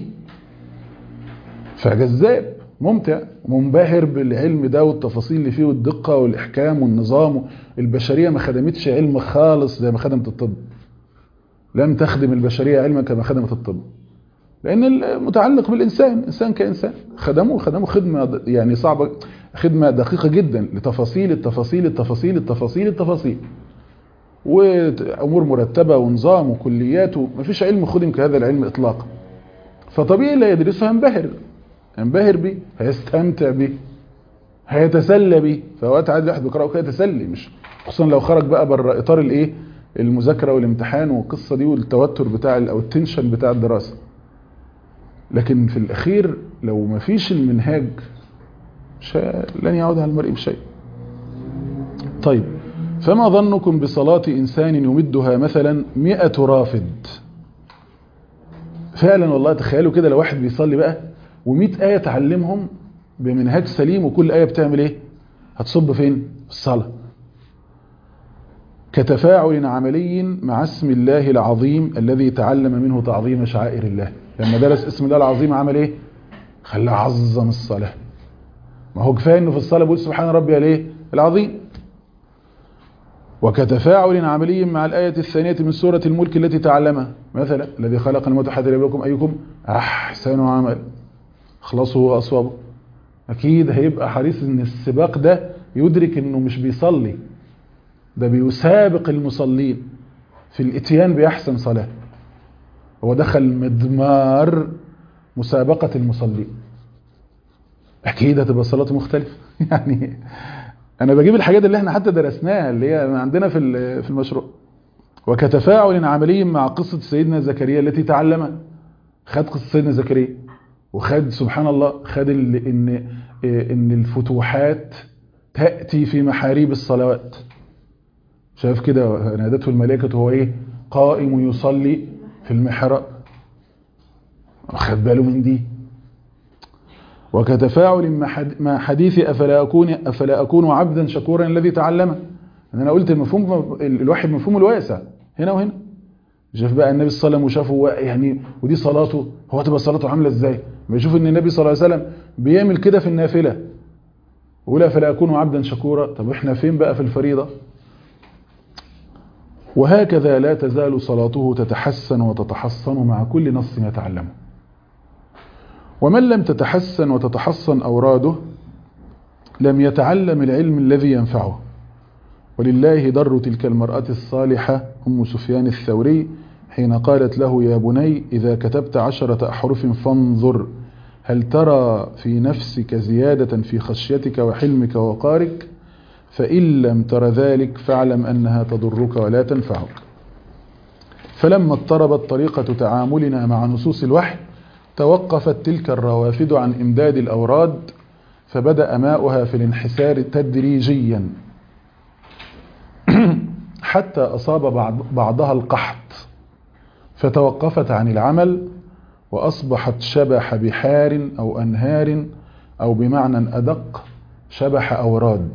فجذاب ممتع منبهر بالعلم ده والتفاصيل اللي فيه والدقة والإحكام والنظام البشرية ما خدمتش علم خالص زي ما خدمت الطب لم تخدم البشرية علما كما خدمت الطب لان المتعلق بالانسان انسان كانسان خدموه خدموه خدمه يعني صعبه خدمه دقيقه جدا لتفاصيل التفاصيل التفاصيل التفاصيل التفاصيل وامور مرتبه ونظام وكليات ومفيش علم خدم كهذا العلم اطلاقا فطبيعي اللي يدرسه هينبهر ينبهر بيه هيستمتع بيه هيتسلى بيه فوقت عادي الواحد بيقراه كده تسلي مش خصوصا لو خرج بقى بره اطار الايه المذاكره والامتحان والقصه دي والتوتر بتاع او التنشن بتاع الدراسه لكن في الاخير لو ما فيش المنهاج مش لن يعود على المرء بشيء طيب فما ظنكم بصلاة إنسان يمدها مثلا مئة رافد فعلا والله تخيلوا كده لو واحد بيصلي بقى ومئة آية تعلمهم بمنهاج سليم وكل آية بتعمل ايه هتصب فين في الصلاة كتفاعل عملي مع اسم الله العظيم الذي تعلم منه تعظيم شعائر الله لما درس اسم الله العظيم عمل ايه خلاه عظم الصلاة ما هو كفايه انه في الصلاة بيقول سبحان ربي الايه العظيم وكتفاعل عملي مع الآية الثانية من سورة الملك التي تعلمها مثلا الذي خلق الموت حتى لكم أيكم أحسن عمل خلصه وأصوابه أكيد هيبقى حريص إن السباق ده يدرك إنه مش بيصلي ده بيسابق المصلين في الاتيان بأحسن صلاة هو دخل مدمار مسابقة المصلين أكيد هتبقى صلاته مختلفة يعني انا بجيب الحاجات اللي احنا حتى درسناها اللي هي عندنا في في المشروع وكتفاعل عملي مع قصة سيدنا زكريا التي تعلمها خد قصة سيدنا زكريا وخد سبحان الله خد ان ان الفتوحات تأتي في محاريب الصلوات شايف كده نادته الملائكة هو ايه قائم يصلي في المحراب خد باله من دي وكتفاعل مع حديث أفلا أكون, أفلا أكون عبدا شكورا الذي تعلمه أنا قلت المفهوم الواحد مفهوم الواسع هنا وهنا شاف بقى النبي صلى الله عليه وسلم وشافه يعني ودي صلاته هو تبقى صلاته عامله ازاي ما يشوف ان النبي صلى الله عليه وسلم بيعمل كده في النافله ولا فلا اكون عبدا شكورا طب احنا فين بقى في الفريضه وهكذا لا تزال صلاته تتحسن وتتحصن مع كل نص يتعلمه ومن لم تتحسن وتتحصن أوراده لم يتعلم العلم الذي ينفعه ولله در تلك المرأة الصالحة أم سفيان الثوري حين قالت له يا بني إذا كتبت عشرة أحرف فانظر هل ترى في نفسك زيادة في خشيتك وحلمك ووقارك فإن لم تر ذلك فاعلم أنها تضرك ولا تنفعك فلما اضطربت طريقة تعاملنا مع نصوص الوحي توقفت تلك الروافد عن إمداد الأوراد فبدأ ماؤها في الانحسار تدريجيا حتى أصاب بعض بعضها القحط فتوقفت عن العمل وأصبحت شبح بحار أو أنهار أو بمعنى أدق شبح أوراد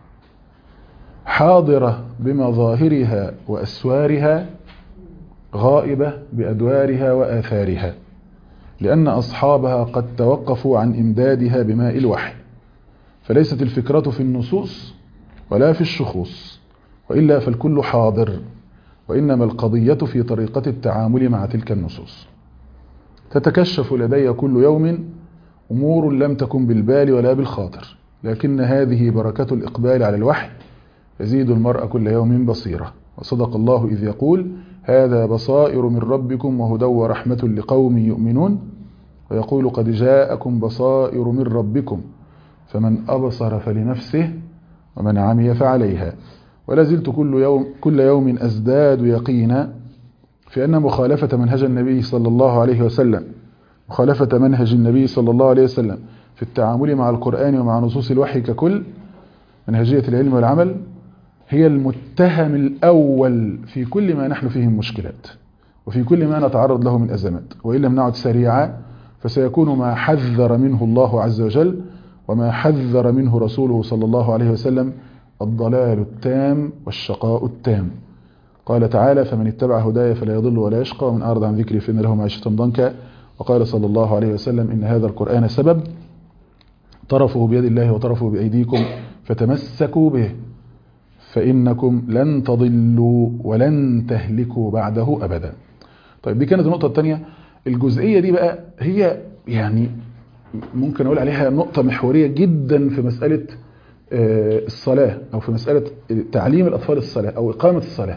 حاضرة بمظاهرها وأسوارها غائبة بأدوارها وآثارها لأن أصحابها قد توقفوا عن إمدادها بماء الوحي فليست الفكرة في النصوص ولا في الشخوص وإلا فالكل حاضر وإنما القضية في طريقة التعامل مع تلك النصوص تتكشف لدي كل يوم أمور لم تكن بالبال ولا بالخاطر لكن هذه بركة الإقبال على الوحي يزيد المرء كل يوم بصيرة وصدق الله إذ يقول هذا بصائر من ربكم وهدى ورحمة لقوم يؤمنون ويقول قد جاءكم بصائر من ربكم فمن أبصر فلنفسه ومن عمي فعليها ولا زلت كل يوم, كل يوم أزداد يقينا في أن مخالفة منهج النبي صلى الله عليه وسلم مخالفة منهج النبي صلى الله عليه وسلم في التعامل مع القرآن ومع نصوص الوحي ككل منهجية العلم والعمل هي المتهم الأول في كل ما نحن فيه من مشكلات وفي كل ما نتعرض له من أزمات وإن لم نعد سريعا فسيكون ما حذر منه الله عز وجل وما حذر منه رسوله صلى الله عليه وسلم الضلال التام والشقاء التام قال تعالى فمن اتبع هداي فلا يضل ولا يشقى ومن أعرض عن ذكري فإن له معيشة ضنكا وقال صلى الله عليه وسلم إن هذا القرآن سبب طرفه بيد الله وطرفه بأيديكم فتمسكوا به فإنكم لن تضلوا ولن تهلكوا بعده أبدا طيب دي كانت النقطة الثانية الجزئيه دي بقى هي يعني ممكن اقول عليها نقطه محوريه جدا في مساله آه، الصلاه او في مساله تعليم الاطفال الصلاه او اقامه الصلاه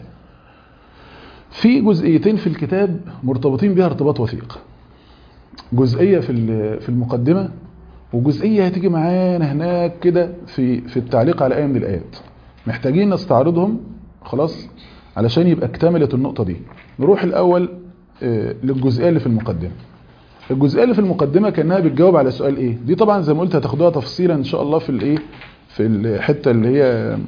في جزئيتين في الكتاب مرتبطين بها ارتباط وثيق جزئيه في ال- في المقدمه وجزئيه هتيجي معانا هناك كده في في التعليق على ايه من الايات محتاجين نستعرضهم خلاص علشان يبقى اكتملت النقطه دي نروح الاول آه، للجزئيه اللي في المقدمه الجزئيه اللي في المقدمه كانها بتجاوب على سؤال ايه دي طبعا زي ما قلت هتاخدوها تفصيلا ان شاء الله في الايه في الحته اللي هي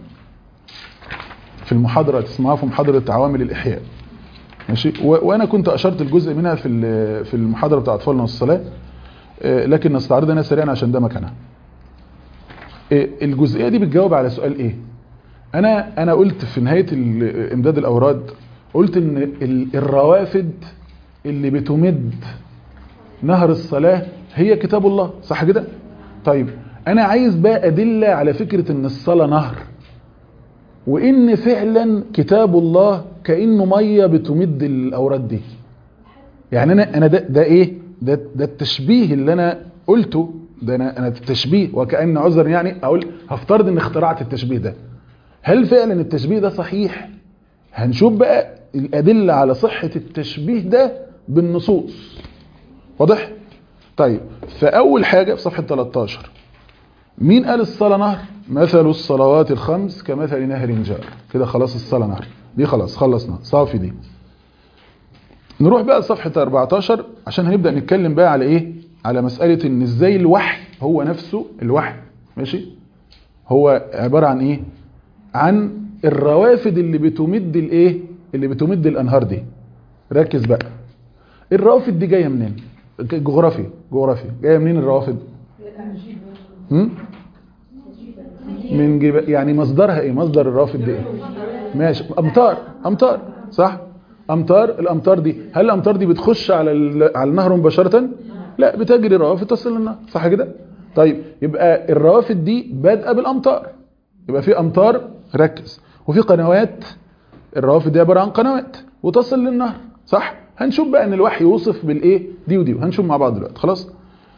في المحاضره تسمعوها في محاضره عوامل الاحياء ماشي و- وانا كنت اشرت الجزء منها في ال- في المحاضره بتاعه اطفالنا والصلاه آه، لكن نستعرضها هنا سريعا عشان ده مكانها آه، الجزئيه دي بتجاوب على سؤال ايه انا انا قلت في نهايه ال- امداد الاوراد قلت ان ال- الروافد اللي بتمد نهر الصلاه هي كتاب الله صح كده طيب انا عايز بقى ادله على فكره ان الصلاه نهر وان فعلا كتاب الله كانه ميه بتمد الاوراد دي يعني انا انا ده, ده ايه ده ده التشبيه اللي انا قلته ده انا انا التشبيه وكان عذر يعني اقول هفترض ان اخترعت التشبيه ده هل فعلا التشبيه ده صحيح هنشوف بقى الادله على صحه التشبيه ده بالنصوص واضح طيب فاول حاجه في صفحه 13 مين قال الصلاه نهر مثل الصلوات الخمس كمثل نهر جار كده خلاص الصلاه نهر دي خلاص خلصنا صافي دي نروح بقى لصفحه 14 عشان هنبدا نتكلم بقى على ايه على مساله ان ازاي الوحي هو نفسه الوحي ماشي هو عباره عن ايه عن الروافد اللي بتمد الايه اللي بتمد الانهار دي ركز بقى الروافد دي جايه منين جغرافي جغرافي جايه منين الروافد هم؟ من جبال يعني مصدرها ايه مصدر الروافد دي ايه ماشي امطار امطار صح امطار الامطار دي هل الامطار دي بتخش على ال- على النهر مباشره لا بتجري روافد تصل للنهر صح كده طيب يبقى الروافد دي بادئه بالامطار يبقى في امطار ركز وفي قنوات الروافد دي عباره عن قنوات وتصل للنهر صح هنشوف بقى ان الوحي يوصف بالايه دي ودي هنشوف مع بعض دلوقتي خلاص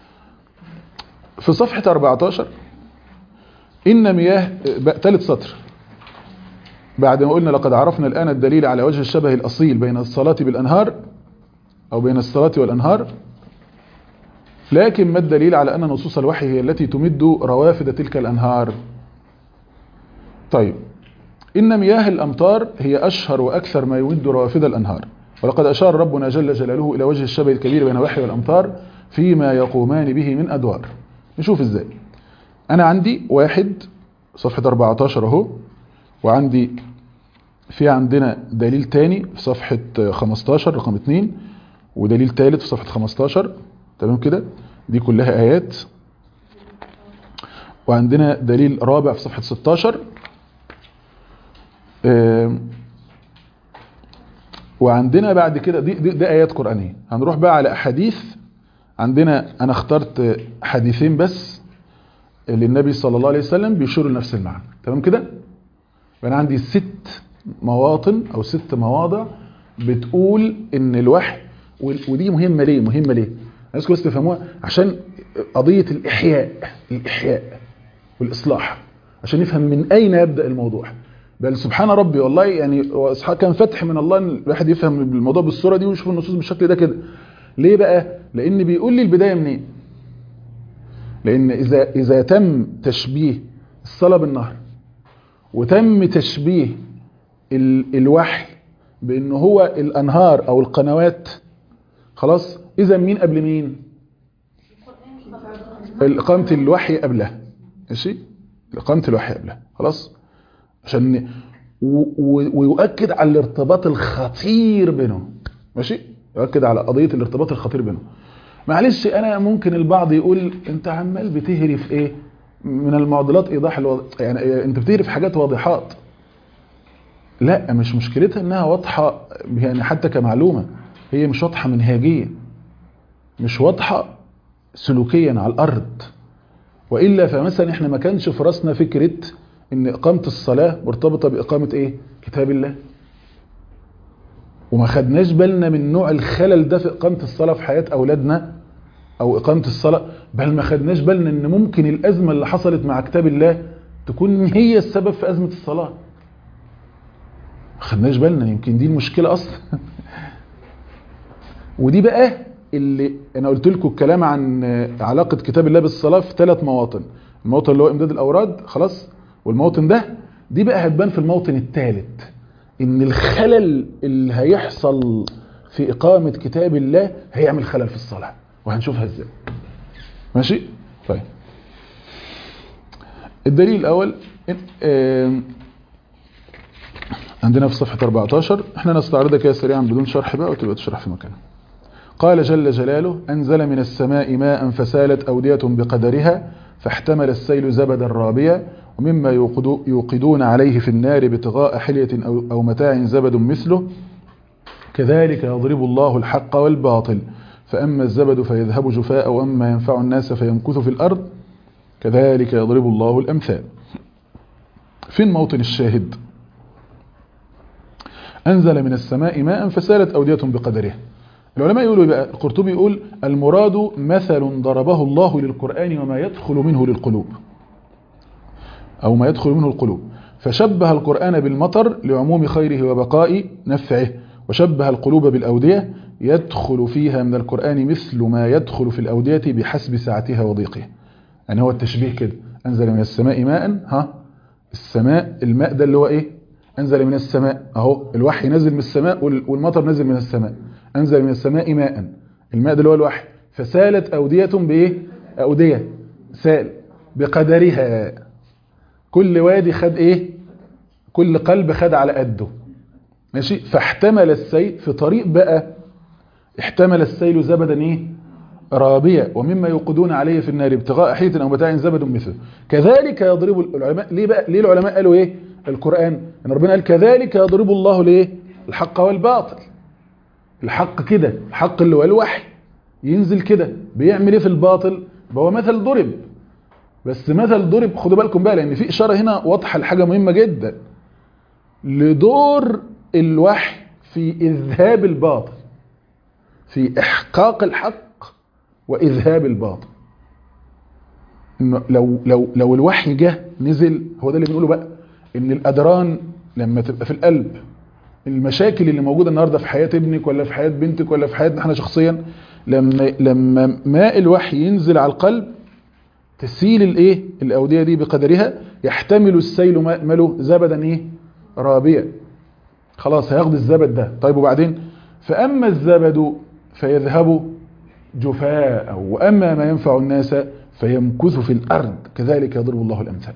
في صفحه 14 إن مياه ثالث سطر بعد ما قلنا لقد عرفنا الآن الدليل على وجه الشبه الأصيل بين الصلاة بالأنهار أو بين الصلاة والأنهار لكن ما الدليل على أن نصوص الوحي هي التي تمد روافد تلك الأنهار طيب إن مياه الأمطار هي أشهر وأكثر ما يمد روافد الأنهار ولقد أشار ربنا جل جلاله إلى وجه الشبه الكبير بين الوحي والأمطار فيما يقومان به من أدوار نشوف إزاي انا عندي واحد صفحة 14 اهو وعندي في عندنا دليل تاني في صفحة 15 رقم 2 ودليل تالت في صفحة 15 تمام كده دي كلها ايات وعندنا دليل رابع في صفحة 16 آم، وعندنا بعد كده دي, دي, دي ايات قرآنية هنروح بقى على احاديث عندنا انا اخترت حديثين بس للنبي صلى الله عليه وسلم بيشيروا لنفس المعنى تمام كده فانا عندي ست مواطن او ست مواضع بتقول ان الوحي وال- ودي مهمه ليه مهمه ليه عايزكم بس تفهموها عشان قضيه الاحياء الاحياء والاصلاح عشان نفهم من اين يبدا الموضوع بل سبحان ربي والله يعني هو إصحاح كان فتح من الله ان الواحد يفهم الموضوع بالصوره دي ويشوف النصوص بالشكل ده كده ليه بقى لان بيقول لي البدايه منين لان اذا اذا تم تشبيه الصلاه بالنهر وتم تشبيه ال- الوحي بان هو الانهار او القنوات خلاص اذا مين قبل مين اقامه الوحي قبلها ماشي اقامه الوحي قبلها خلاص عشان و- و- ويؤكد على الارتباط الخطير بينهم ماشي يؤكد على قضيه الارتباط الخطير بينهم معلش انا ممكن البعض يقول انت عمال بتهري في ايه من المعضلات ايضاح الوضع يعني انت بتهري في حاجات واضحات لا مش مشكلتها انها واضحه يعني حتى كمعلومه هي مش واضحه منهاجيا مش واضحه سلوكيا على الارض والا فمثلا احنا ما كانش في راسنا فكره ان اقامه الصلاه مرتبطه باقامه ايه كتاب الله وما خدناش بالنا من نوع الخلل ده في إقامة الصلاة في حياة أولادنا أو إقامة الصلاة بل ما خدناش بالنا إن ممكن الأزمة اللي حصلت مع كتاب الله تكون هي السبب في أزمة الصلاة ما خدناش بالنا يمكن دي المشكلة أصلا ودي بقى اللي أنا قلت لكم الكلام عن علاقة كتاب الله بالصلاة في ثلاث مواطن الموطن اللي هو إمداد الأوراد خلاص والموطن ده دي بقى هتبان في الموطن الثالث ان الخلل اللي هيحصل في إقامة كتاب الله هيعمل خلل في الصلاة وهنشوفها ازاي ماشي طيب الدليل الأول عندنا في صفحة 14 احنا نستعرضها كده سريعا بدون شرح بقى وتبقى تشرح في مكانها قال جل جلاله أنزل من السماء ماء فسالت أودية بقدرها فاحتمل السيل زبدا رابيا ومما يوقدون عليه في النار ابتغاء حلية أو, أو متاع زبد مثله كذلك يضرب الله الحق والباطل فأما الزبد فيذهب جفاء وأما ينفع الناس فيمكث في الأرض كذلك يضرب الله الأمثال فين موطن الشاهد أنزل من السماء ماء فسالت أودية بقدرها العلماء يقولوا بقى القرطبي يقول المراد مثل ضربه الله للقرآن وما يدخل منه للقلوب أو ما يدخل منه القلوب فشبه القرآن بالمطر لعموم خيره وبقاء نفعه وشبه القلوب بالأودية يدخل فيها من القرآن مثل ما يدخل في الأودية بحسب سعتها وضيقها يعني هو التشبيه كده أنزل من السماء ماء ها السماء الماء ده اللي هو إيه أنزل من السماء أهو الوحي نزل من السماء والمطر نزل من السماء أنزل من السماء ماء الماء ده اللي هو الوحي فسالت أودية بإيه أودية سال بقدرها كل وادي خد إيه كل قلب خد على قده ماشي فاحتمل السيل في طريق بقى احتمل السيل زبدا ايه رابية ومما يوقدون عليه في النار ابتغاء حية او متاع زبد مثله كذلك يضرب العلماء ليه بقى ليه العلماء قالوا ايه القرآن ان ربنا قال كذلك يضرب الله ليه الحق والباطل الحق كده الحق اللي هو الوحي ينزل كده بيعمل ايه في الباطل هو مثل ضرب بس مثل ضرب خدوا بالكم بقى لان في اشاره هنا واضحه لحاجه مهمه جدا لدور الوحي في اذهاب الباطل في احقاق الحق واذهاب الباطل انه لو لو لو الوحي جه نزل هو ده اللي بنقوله بقى ان الادران لما تبقى في القلب المشاكل اللي موجوده النهارده في حياه ابنك ولا في حياه بنتك ولا في حياتنا احنا شخصيا لما لما ماء الوحي ينزل على القلب تسيل الايه الاوديه دي بقدرها يحتمل السيل ماله زبدا ايه رابيا خلاص هياخد الزبد ده طيب وبعدين فاما الزبد فيذهب جفاء واما ما ينفع الناس فيمكث في الارض كذلك يضرب الله الامثال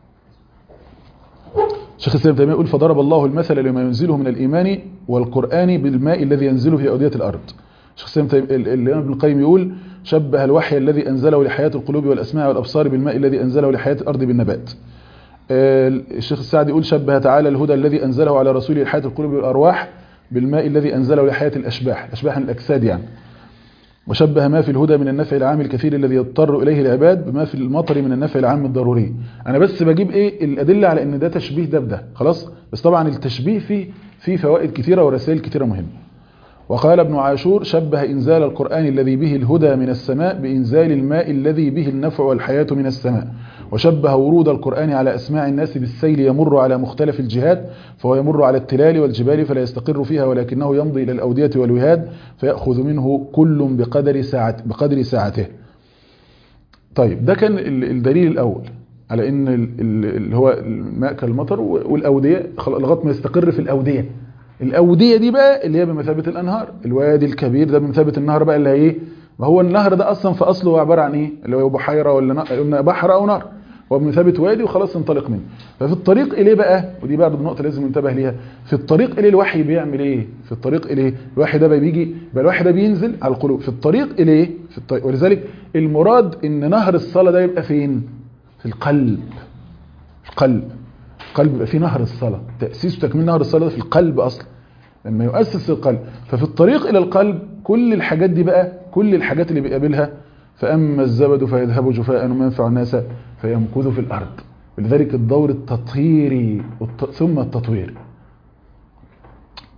شيخ الاسلام تيميه يقول فضرب الله المثل لما ينزله من الايمان والقران بالماء الذي ينزله في اوديه الارض شيخ الاسلام الامام ابن القيم يقول شبه الوحي الذي انزله لحياه القلوب والاسماع والابصار بالماء الذي انزله لحياه الارض بالنبات الشيخ السعدي يقول شبه تعالى الهدى الذي انزله على رسوله لحياه القلوب والارواح بالماء الذي انزله لحياه الاشباح اشباح الاجساد يعني وشبه ما في الهدى من النفع العام الكثير الذي يضطر إليه العباد بما في المطر من النفع العام الضروري أنا بس بجيب إيه الأدلة على أن ده تشبيه ده بده خلاص بس طبعا التشبيه فيه فيه فوائد كثيرة ورسائل كثيرة مهمة وقال ابن عاشور شبه إنزال القرآن الذي به الهدى من السماء بإنزال الماء الذي به النفع والحياة من السماء وشبه ورود القرآن على أسماع الناس بالسيل يمر على مختلف الجهات فهو يمر على التلال والجبال فلا يستقر فيها ولكنه يمضي إلى الأودية والوهاد فيأخذ منه كل بقدر ساعة بقدر ساعته طيب ده كان الدليل الأول على ان اللي هو الماء كالمطر والأودية لغايه ما يستقر في الأودية الأودية دي بقى اللي هي بمثابة الأنهار الوادي الكبير ده بمثابة النهر بقى اللي هي ايه ما هو النهر ده أصلا في أصله هو عبارة عن ايه اللي هو بحيرة ولا بحر أو نهر هو بمثابة وادي وخلاص انطلق منه ففي الطريق إليه بقى ودي بقى النقطة لازم ننتبه ليها في الطريق إليه الوحي بيعمل ايه في الطريق إليه الوحي ده بقى بيجي بقى الوحي ده بينزل على القلوب في الطريق إليه في الطريق ولذلك المراد ان نهر الصلاة ده يبقى فين في القلب القلب القلب يبقى فيه نهر الصلاة تأسيس وتكميل نهر الصلاة ده في القلب أصلا لما يؤسس القلب ففي الطريق إلى القلب كل الحاجات دي بقى كل الحاجات اللي بيقابلها فأما الزبد فيذهب جفاء وما ينفع الناس فيمكث في الأرض ولذلك الدور التطهيري ثم التطوير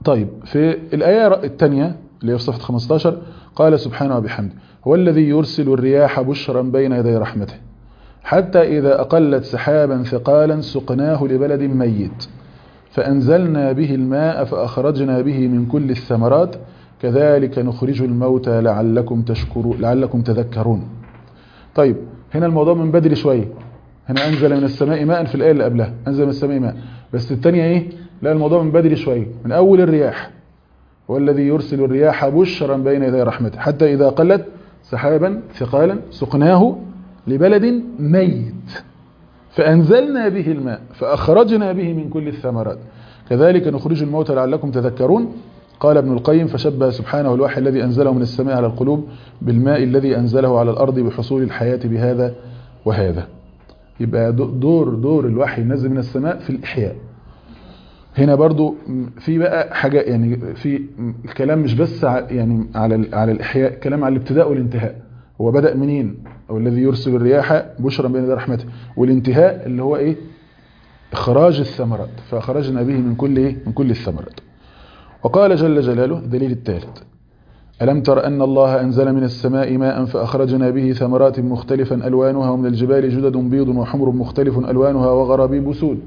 طيب في الآية الثانية اللي هي في صفحة 15 قال سبحانه وبحمده هو الذي يرسل الرياح بشرا بين يدي رحمته حتى إذا أقلت سحابا ثقالا سقناه لبلد ميت فأنزلنا به الماء فأخرجنا به من كل الثمرات كذلك نخرج الموتى لعلكم تشكرون لعلكم تذكرون طيب هنا الموضوع من بدري شوية هنا أنزل من السماء ماء في الآية اللي قبلها أنزل من السماء ماء بس الثانية إيه لا الموضوع من بدري شوية من أول الرياح والذي يرسل الرياح بشرا بين يدي رحمته حتى إذا قلت سحابا ثقالا سقناه لبلد ميت فأنزلنا به الماء فأخرجنا به من كل الثمرات كذلك نخرج الموتى لعلكم تذكرون قال ابن القيم فشبه سبحانه الوحي الذي أنزله من السماء على القلوب بالماء الذي أنزله على الأرض بحصول الحياة بهذا وهذا يبقى دور دور الوحي النازل من السماء في الإحياء هنا برضو في بقى حاجة يعني في الكلام مش بس يعني على على الإحياء كلام على الابتداء والانتهاء هو بدأ منين أو الذي يرسل الرياح بشرا بين يدي رحمته والانتهاء اللي هو إيه إخراج الثمرات فأخرجنا به من كل إيه من كل الثمرات وقال جل جلاله الدليل الثالث ألم تر أن الله أنزل من السماء ماء فأخرجنا به ثمرات مختلفا ألوانها ومن الجبال جدد بيض وحمر مختلف ألوانها وغرابيب سود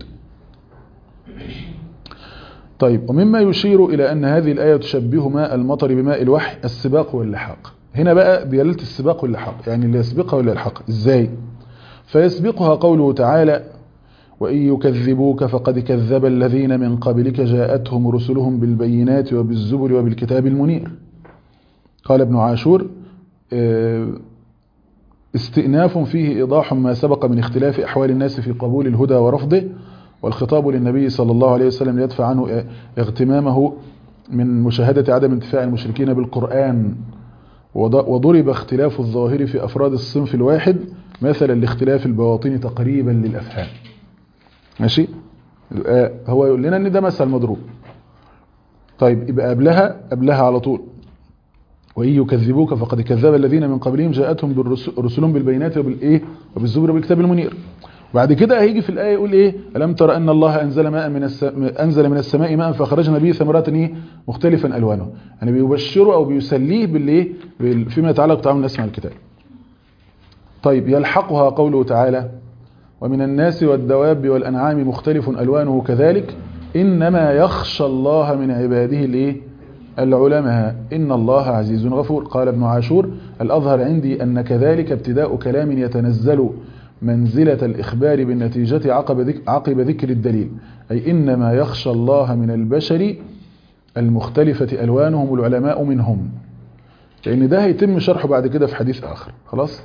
طيب ومما يشير إلى أن هذه الآية تشبه ماء المطر بماء الوحي السباق واللحاق هنا بقى دلالة السباق واللحاق يعني اللي يسبقها ولا يلحق إزاي فيسبقها قوله تعالى وإن يكذبوك فقد كذب الذين من قبلك جاءتهم رسلهم بالبينات وبالزبر وبالكتاب المنير قال ابن عاشور استئناف فيه إيضاح ما سبق من اختلاف أحوال الناس في قبول الهدى ورفضه والخطاب للنبي صلى الله عليه وسلم ليدفع عنه اغتمامه من مشاهدة عدم انتفاع المشركين بالقرآن وضرب اختلاف الظاهر في أفراد الصنف الواحد مثلا لاختلاف البواطن تقريبا للأفهام ماشي هو يقول لنا ان ده مثل مضروب طيب يبقى قبلها قبلها على طول وإن يكذبوك فقد كذب الذين من قبلهم جاءتهم بالرسلهم بالبينات وبالايه وبالزبر وبالكتاب المنير وبعد كده هيجي في الآية يقول إيه ألم ترى أن الله أنزل ماء من أنزل من السماء ماء فخرجنا به ثمرات إيه مختلفا ألوانه يعني بيبشره أو بيسليه بالإيه فيما يتعلق بتعامل الناس مع الكتاب طيب يلحقها قوله تعالى ومن الناس والدواب والأنعام مختلف ألوانه كذلك إنما يخشى الله من عباده الإيه العلماء إن الله عزيز غفور قال ابن عاشور الأظهر عندي أن كذلك ابتداء كلام يتنزل منزلة الإخبار بالنتيجة عقب ذكر, عقب ذكر الدليل أي إنما يخشى الله من البشر المختلفة ألوانهم العلماء منهم لأن ده هيتم شرحه بعد كده في حديث آخر خلاص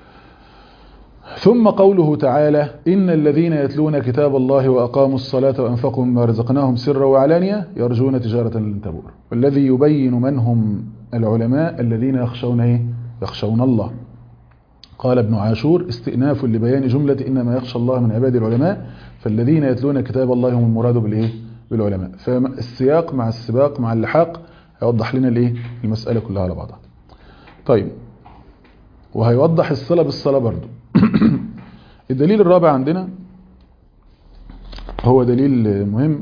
ثم قوله تعالى إن الذين يتلون كتاب الله وأقاموا الصلاة وأنفقوا مما رزقناهم سرا وعلانية يرجون تجارة لن تبور والذي يبين من هم العلماء الذين يخشون إيه؟ يخشون الله قال ابن عاشور استئناف لبيان جملة إنما يخشى الله من عباد العلماء فالذين يتلون كتاب الله هم المراد بالإيه؟ بالعلماء فالسياق مع السباق مع اللحاق هيوضح لنا الإيه؟ المسألة كلها على بعضها طيب وهيوضح الصلة بالصلاة برضو الدليل الرابع عندنا هو دليل مهم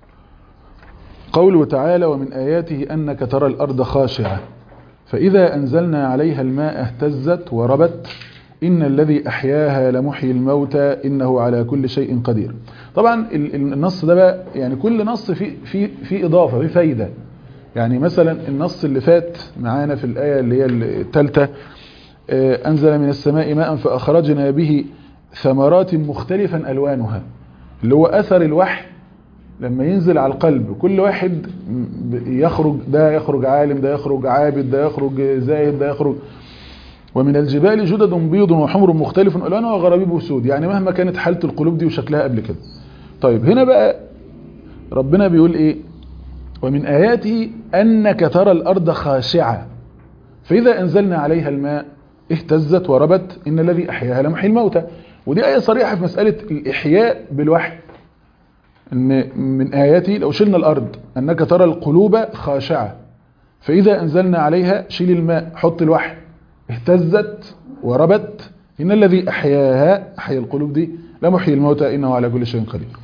قوله تعالى ومن آياته أنك ترى الأرض خاشعة فإذا أنزلنا عليها الماء اهتزت وربت إن الذي أحياها لمحيي الموتى إنه على كل شيء قدير طبعا النص ده بقى يعني كل نص فيه في في إضافة في فايدة يعني مثلا النص اللي فات معانا في الآية اللي هي الثالثة أنزل من السماء ماء فأخرجنا به ثمرات مختلفا ألوانها اللي هو أثر الوحي لما ينزل على القلب كل واحد يخرج ده يخرج عالم ده يخرج عابد ده يخرج زاهد ده يخرج ومن الجبال جدد بيض وحمر مختلف ألوانها وغرابيب وسود يعني مهما كانت حالة القلوب دي وشكلها قبل كده طيب هنا بقى ربنا بيقول ايه ومن آياته أنك ترى الأرض خاشعة فإذا أنزلنا عليها الماء اهتزت وربت إن الذي أحياها لمحيي الموتى ودي آية صريحة في مسألة الإحياء بالوحي إن من آياتي لو شلنا الأرض أنك ترى القلوب خاشعة فإذا أنزلنا عليها شيل الماء حط الوحي اهتزت وربت إن الذي أحياها أحيا القلوب دي لمحيي الموتى إنه على كل شيء قدير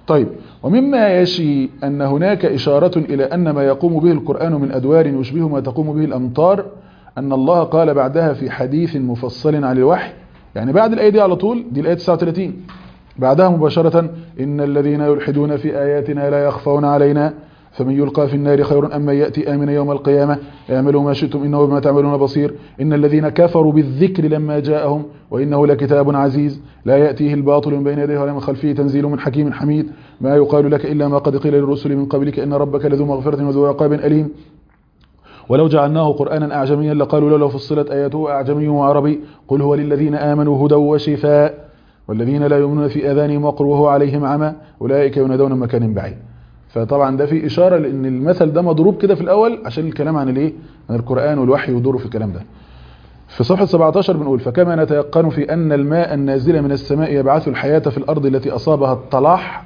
طيب ومما يشي أن هناك إشارة إلى أن ما يقوم به القرآن من أدوار يشبه ما تقوم به الأمطار أن الله قال بعدها في حديث مفصل عن الوحي يعني بعد الآية دي على طول دي الآية 39 بعدها مباشرة إن الذين يلحدون في آياتنا لا يخفون علينا فمن يلقى في النار خير أم من يأتي آمن يوم القيامة اعملوا ما شئتم إنه بما تعملون بصير إن الذين كفروا بالذكر لما جاءهم وإنه لكتاب عزيز لا يأتيه الباطل من بين يديه ولا من خلفه تنزيل من حكيم حميد ما يقال لك إلا ما قد قيل للرسل من قبلك إن ربك لذو مغفرة وذو عقاب أليم ولو جعلناه قرآنا أعجميا لقالوا لولا فصلت آياته أعجمي وعربي قل هو للذين آمنوا هدى وشفاء والذين لا يؤمنون في آذانهم وقر وهو عليهم عمى أولئك ينادون من مكان بعيد فطبعا ده في إشارة لأن المثل ده مضروب كده في الأول عشان الكلام عن الإيه عن القرآن والوحي ودوره في الكلام ده في صفحة 17 بنقول فكما نتيقن في أن الماء النازل من السماء يبعث الحياة في الأرض التي أصابها الطلاح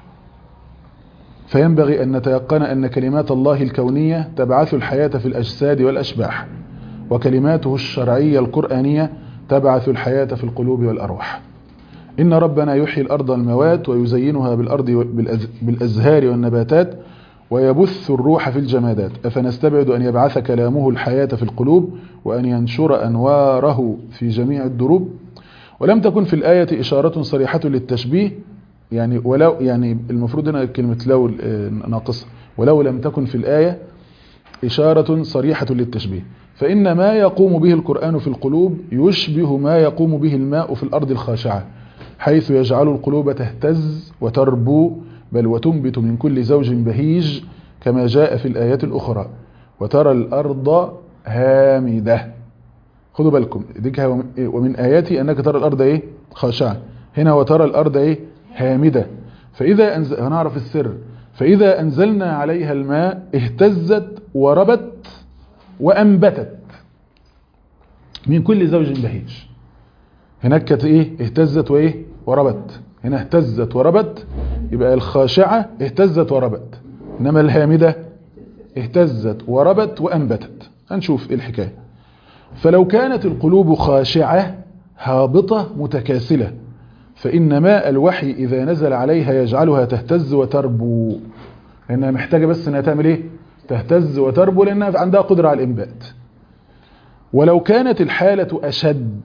فينبغي أن نتيقن أن كلمات الله الكونية تبعث الحياة في الأجساد والأشباح وكلماته الشرعية القرآنية تبعث الحياة في القلوب والأرواح إن ربنا يحيي الأرض الموات ويزينها بالأرض بالأزهار والنباتات ويبث الروح في الجمادات أفنستبعد أن يبعث كلامه الحياة في القلوب وأن ينشر أنواره في جميع الدروب ولم تكن في الآية إشارة صريحة للتشبيه يعني ولو يعني المفروض هنا كلمة لو ناقصة ولو لم تكن في الآية إشارة صريحة للتشبيه فإن ما يقوم به القرآن في القلوب يشبه ما يقوم به الماء في الأرض الخاشعة حيث يجعل القلوب تهتز وتربو بل وتنبت من كل زوج بهيج كما جاء في الآيات الأخرى وترى الأرض هامدة خدوا بالكم ديك ومن آياتي أنك ترى الأرض إيه خاشعة هنا وترى الأرض إيه هامدة فإذا أنزل هنعرف السر فإذا أنزلنا عليها الماء اهتزت وربت وأنبتت من كل زوج بهيج هناك كانت ايه اهتزت وايه وربت هنا اهتزت وربت يبقى الخاشعة اهتزت وربت انما الهامدة اهتزت وربت وانبتت هنشوف ايه الحكاية فلو كانت القلوب خاشعة هابطة متكاسلة فإن ماء الوحي إذا نزل عليها يجعلها تهتز وتربو لأنها محتاجة بس أنها تعمل إيه تهتز وتربو لأنها عندها قدرة على الإنبات ولو كانت الحالة أشد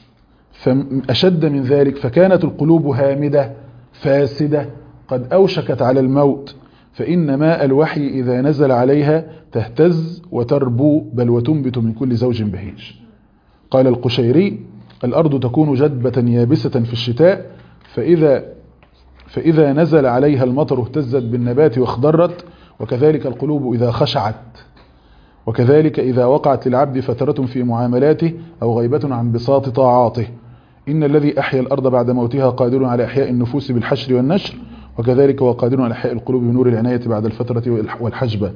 أشد من ذلك فكانت القلوب هامدة فاسدة قد أوشكت على الموت فإن ماء الوحي إذا نزل عليها تهتز وتربو بل وتنبت من كل زوج بهيج قال القشيري الأرض تكون جدبة يابسة في الشتاء فإذا, فإذا نزل عليها المطر اهتزت بالنبات واخضرت وكذلك القلوب إذا خشعت وكذلك إذا وقعت للعبد فترة في معاملاته أو غيبة عن بساط طاعاته إن الذي أحيا الأرض بعد موتها قادر على إحياء النفوس بالحشر والنشر وكذلك هو قادر على إحياء القلوب بنور العناية بعد الفترة والحجبة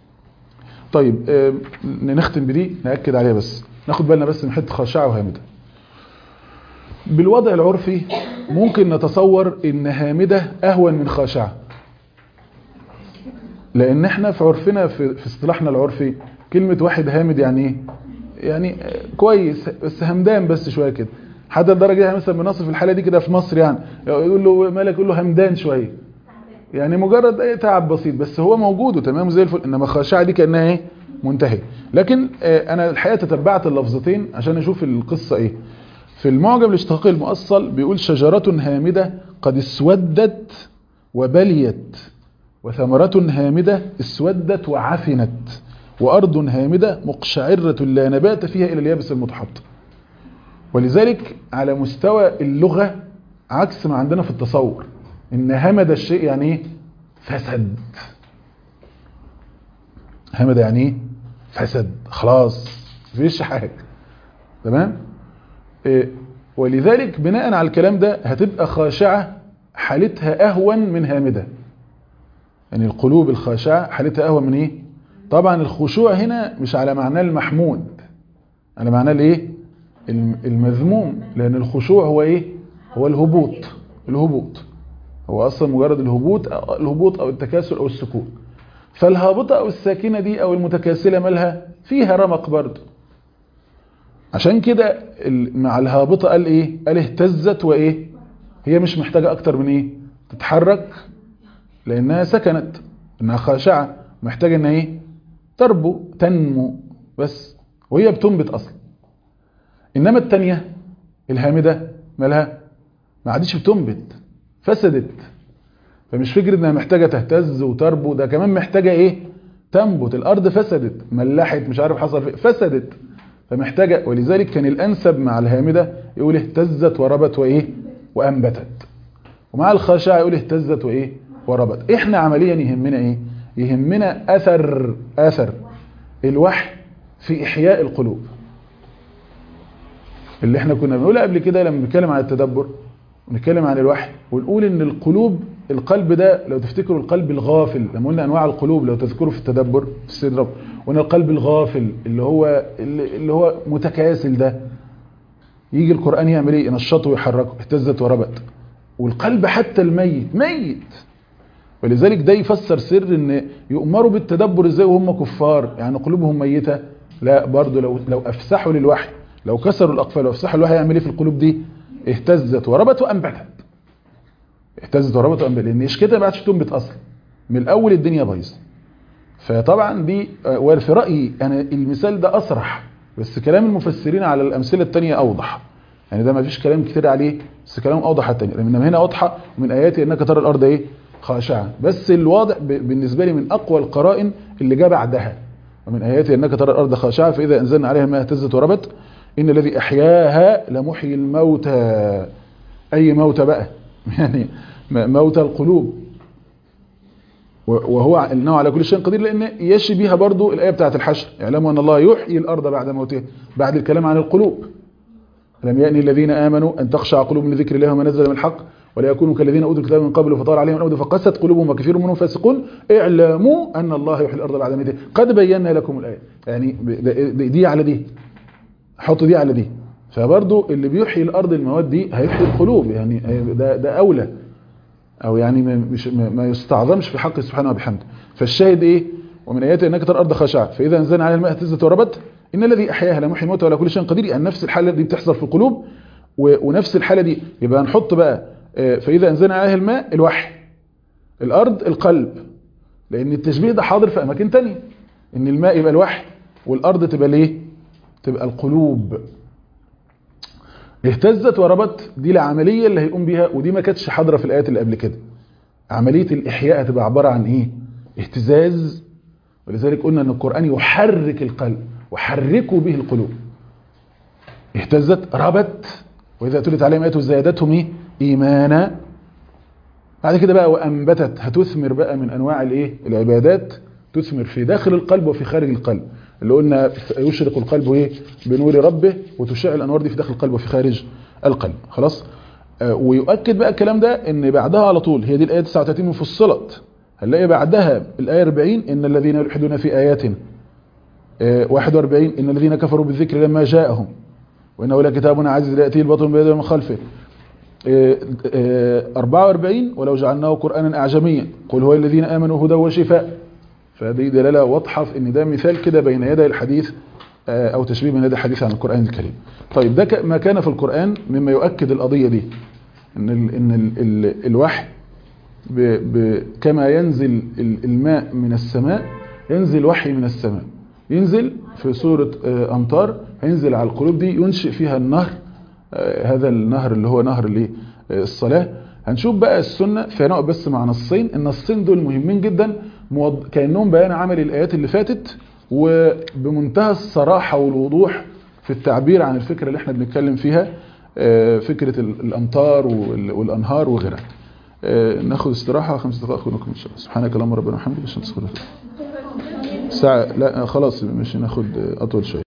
طيب آه نختم بدي نأكد عليها بس ناخد بالنا بس من حته خاشعة وهامدة بالوضع العرفي ممكن نتصور ان هامدة اهون من خاشعة لان احنا في عرفنا في, في اصطلاحنا العرفي كلمة واحد هامد يعني ايه يعني كويس بس همدان بس شوية كده حتى الدرجة مثلا بنصف الحالة دي كده في مصر يعني يقول له مالك يقول له همدان شوية يعني مجرد اي تعب بسيط بس هو موجود وتمام زي الفل انما خاشعة دي كأنها ايه منتهي لكن انا الحقيقة تتبعت اللفظتين عشان اشوف القصة ايه في المعجم الاشتقاقي المؤصل بيقول شجرة هامدة قد اسودت وبليت وثمرة هامدة اسودت وعفنت وأرض هامدة مقشعرة لا نبات فيها إلى اليابس المتحط ولذلك على مستوى اللغة عكس ما عندنا في التصور إن همد الشيء يعني ايه فسد همد يعني ايه فسد خلاص مفيش حاجة تمام إيه ولذلك بناء على الكلام ده هتبقى خاشعة حالتها أهون من هامدة يعني القلوب الخاشعة حالتها أهون من إيه طبعا الخشوع هنا مش على معناه المحمود على معناه الايه المذموم لأن الخشوع هو إيه هو الهبوط الهبوط هو أصلا مجرد الهبوط الهبوط أو التكاسل أو السكون فالهابطة أو الساكنة دي أو المتكاسلة مالها فيها رمق برضه عشان كده مع الهابطة قال ايه قال اهتزت وايه هي مش محتاجة اكتر من ايه تتحرك لانها سكنت انها خاشعه محتاجه ان ايه تربو تنمو بس وهي بتنبت اصلا انما الثانيه الهامده مالها ما عادش بتنبت فسدت فمش فكره انها محتاجه تهتز وتربو ده كمان محتاجه ايه تنبت الارض فسدت ملحت مش عارف حصل فيه فسدت فمحتاجه ولذلك كان الانسب مع الهامده يقول اهتزت وربت وايه وانبتت ومع الخاشعه يقول اهتزت وايه وربت احنا عمليا يهمنا ايه يهمنا اثر اثر الوحي في احياء القلوب اللي احنا كنا بنقولها قبل كده لما بنتكلم عن التدبر ونتكلم عن الوحي ونقول ان القلوب القلب ده لو تفتكروا القلب الغافل لما قلنا انواع القلوب لو تذكروا في التدبر في السدرة وان القلب الغافل اللي هو اللي هو متكاسل ده يجي القرآن يعمل ايه ينشطه ويحركه اهتزت وربت والقلب حتى الميت ميت ولذلك ده يفسر سر ان يؤمروا بالتدبر ازاي وهم كفار يعني قلوبهم ميتة لا برضه لو لو افسحوا للوحي لو كسروا الاقفال وافسحوا الوحي يعمل ايه في القلوب دي اهتزت وربت وانبتت اهتزت وربت وانبتت لان ايش كده ما عادش تنبت اصلا من الاول الدنيا بايظه فطبعا دي وفي رايي انا المثال ده اصرح بس كلام المفسرين على الامثله الثانيه اوضح يعني ده ما فيش كلام كتير عليه بس كلام اوضح الثاني لان هنا واضحه ومن اياتي انك ترى الارض ايه خاشعه بس الواضح بالنسبه لي من اقوى القرائن اللي جاء بعدها ومن اياتي انك ترى الارض خاشعه فاذا انزلنا عليها ما اهتزت وربت ان الذي احياها لمحيي الموتى اي موتى بقى يعني موتى القلوب وهو انه على كل شيء قدير لان يشي بها برضو الايه بتاعه الحشر اعلموا ان الله يحيي الارض بعد موتها بعد الكلام عن القلوب لم يأني الذين آمنوا أن تخشع قلوبهم لذكر الله وما نزل من الحق ولا يكونوا كالذين أوتوا الكتاب من قبل فطال عليهم الأمد فقست قلوبهم وكثير منهم فاسقون اعلموا أن الله يحيي الأرض بعد موتها قد بينا لكم الآية يعني دي على دي حطوا دي على دي فبرضو اللي بيحيي الأرض المواد دي هيحيي القلوب يعني ده, ده أولى أو يعني مش ما يستعظمش في حق سبحانه وبحمده فالشاهد إيه ومن آياته أنك ترى الأرض خاشعة فإذا أنزلنا عليها الماء اهتزت وربت إن الذي أحياها لمحيي الموتى ولا كل شيء قدير يعني نفس الحالة دي بتحصل في القلوب ونفس الحالة دي يبقى نحط بقى فإذا أنزلنا عليها الماء الوحي الأرض القلب لأن التشبيه ده حاضر في أماكن تانية إن الماء يبقى الوحي والأرض تبقى ليه تبقى القلوب اهتزت وربت دي العملية اللي هيقوم بيها ودي ما كانتش حاضرة في الآيات اللي قبل كده عملية الإحياء هتبقى عبارة عن إيه اهتزاز ولذلك قلنا أن القرآن يحرك القلب وحركوا به القلوب اهتزت ربت وإذا تلت عليهم آياته زادتهم إيه؟ إيمانا بعد كده بقى وأنبتت هتثمر بقى من أنواع الإيه؟ العبادات تثمر في داخل القلب وفي خارج القلب اللي قلنا يشرق القلب إيه؟ بنور ربه وتشع الأنوار دي في داخل القلب وفي خارج القلب خلاص آه ويؤكد بقى الكلام ده ان بعدها على طول هي دي الآية 39 مفصلت هنلاقي بعدها الآية 40 إن الذين يلحدون في آياتنا 41 إن الذين كفروا بالذكر لما جاءهم وإنه لكتاب عزيز لا يأتيه البطل من من خلفه 44 ولو جعلناه قرآنا أعجميا قل هو الذين آمنوا هدى وشفاء فدي دلالة واضحة في إن ده مثال كده بين يدي الحديث أو تشبيه بين يدي الحديث عن القرآن الكريم طيب ده ما كان في القرآن مما يؤكد القضية دي إن ال إن ال ال الوحي ب ب كما ينزل الماء من السماء ينزل وحي من السماء ينزل في سورة أمطار هينزل على القلوب دي ينشئ فيها النهر هذا النهر اللي هو نهر الصلاة هنشوف بقى السنة فهنقعد بس مع نصين النصين دول مهمين جدا كأنهم بيان عمل الآيات اللي فاتت وبمنتهى الصراحة والوضوح في التعبير عن الفكرة اللي احنا بنتكلم فيها فكرة الأمطار والأنهار وغيرها ناخد استراحة خمس دقائق ونكمل إن شاء الله سبحانك اللهم ربنا وبحمدك عشان تصبر ساعة لا خلاص مش ناخد أطول شوية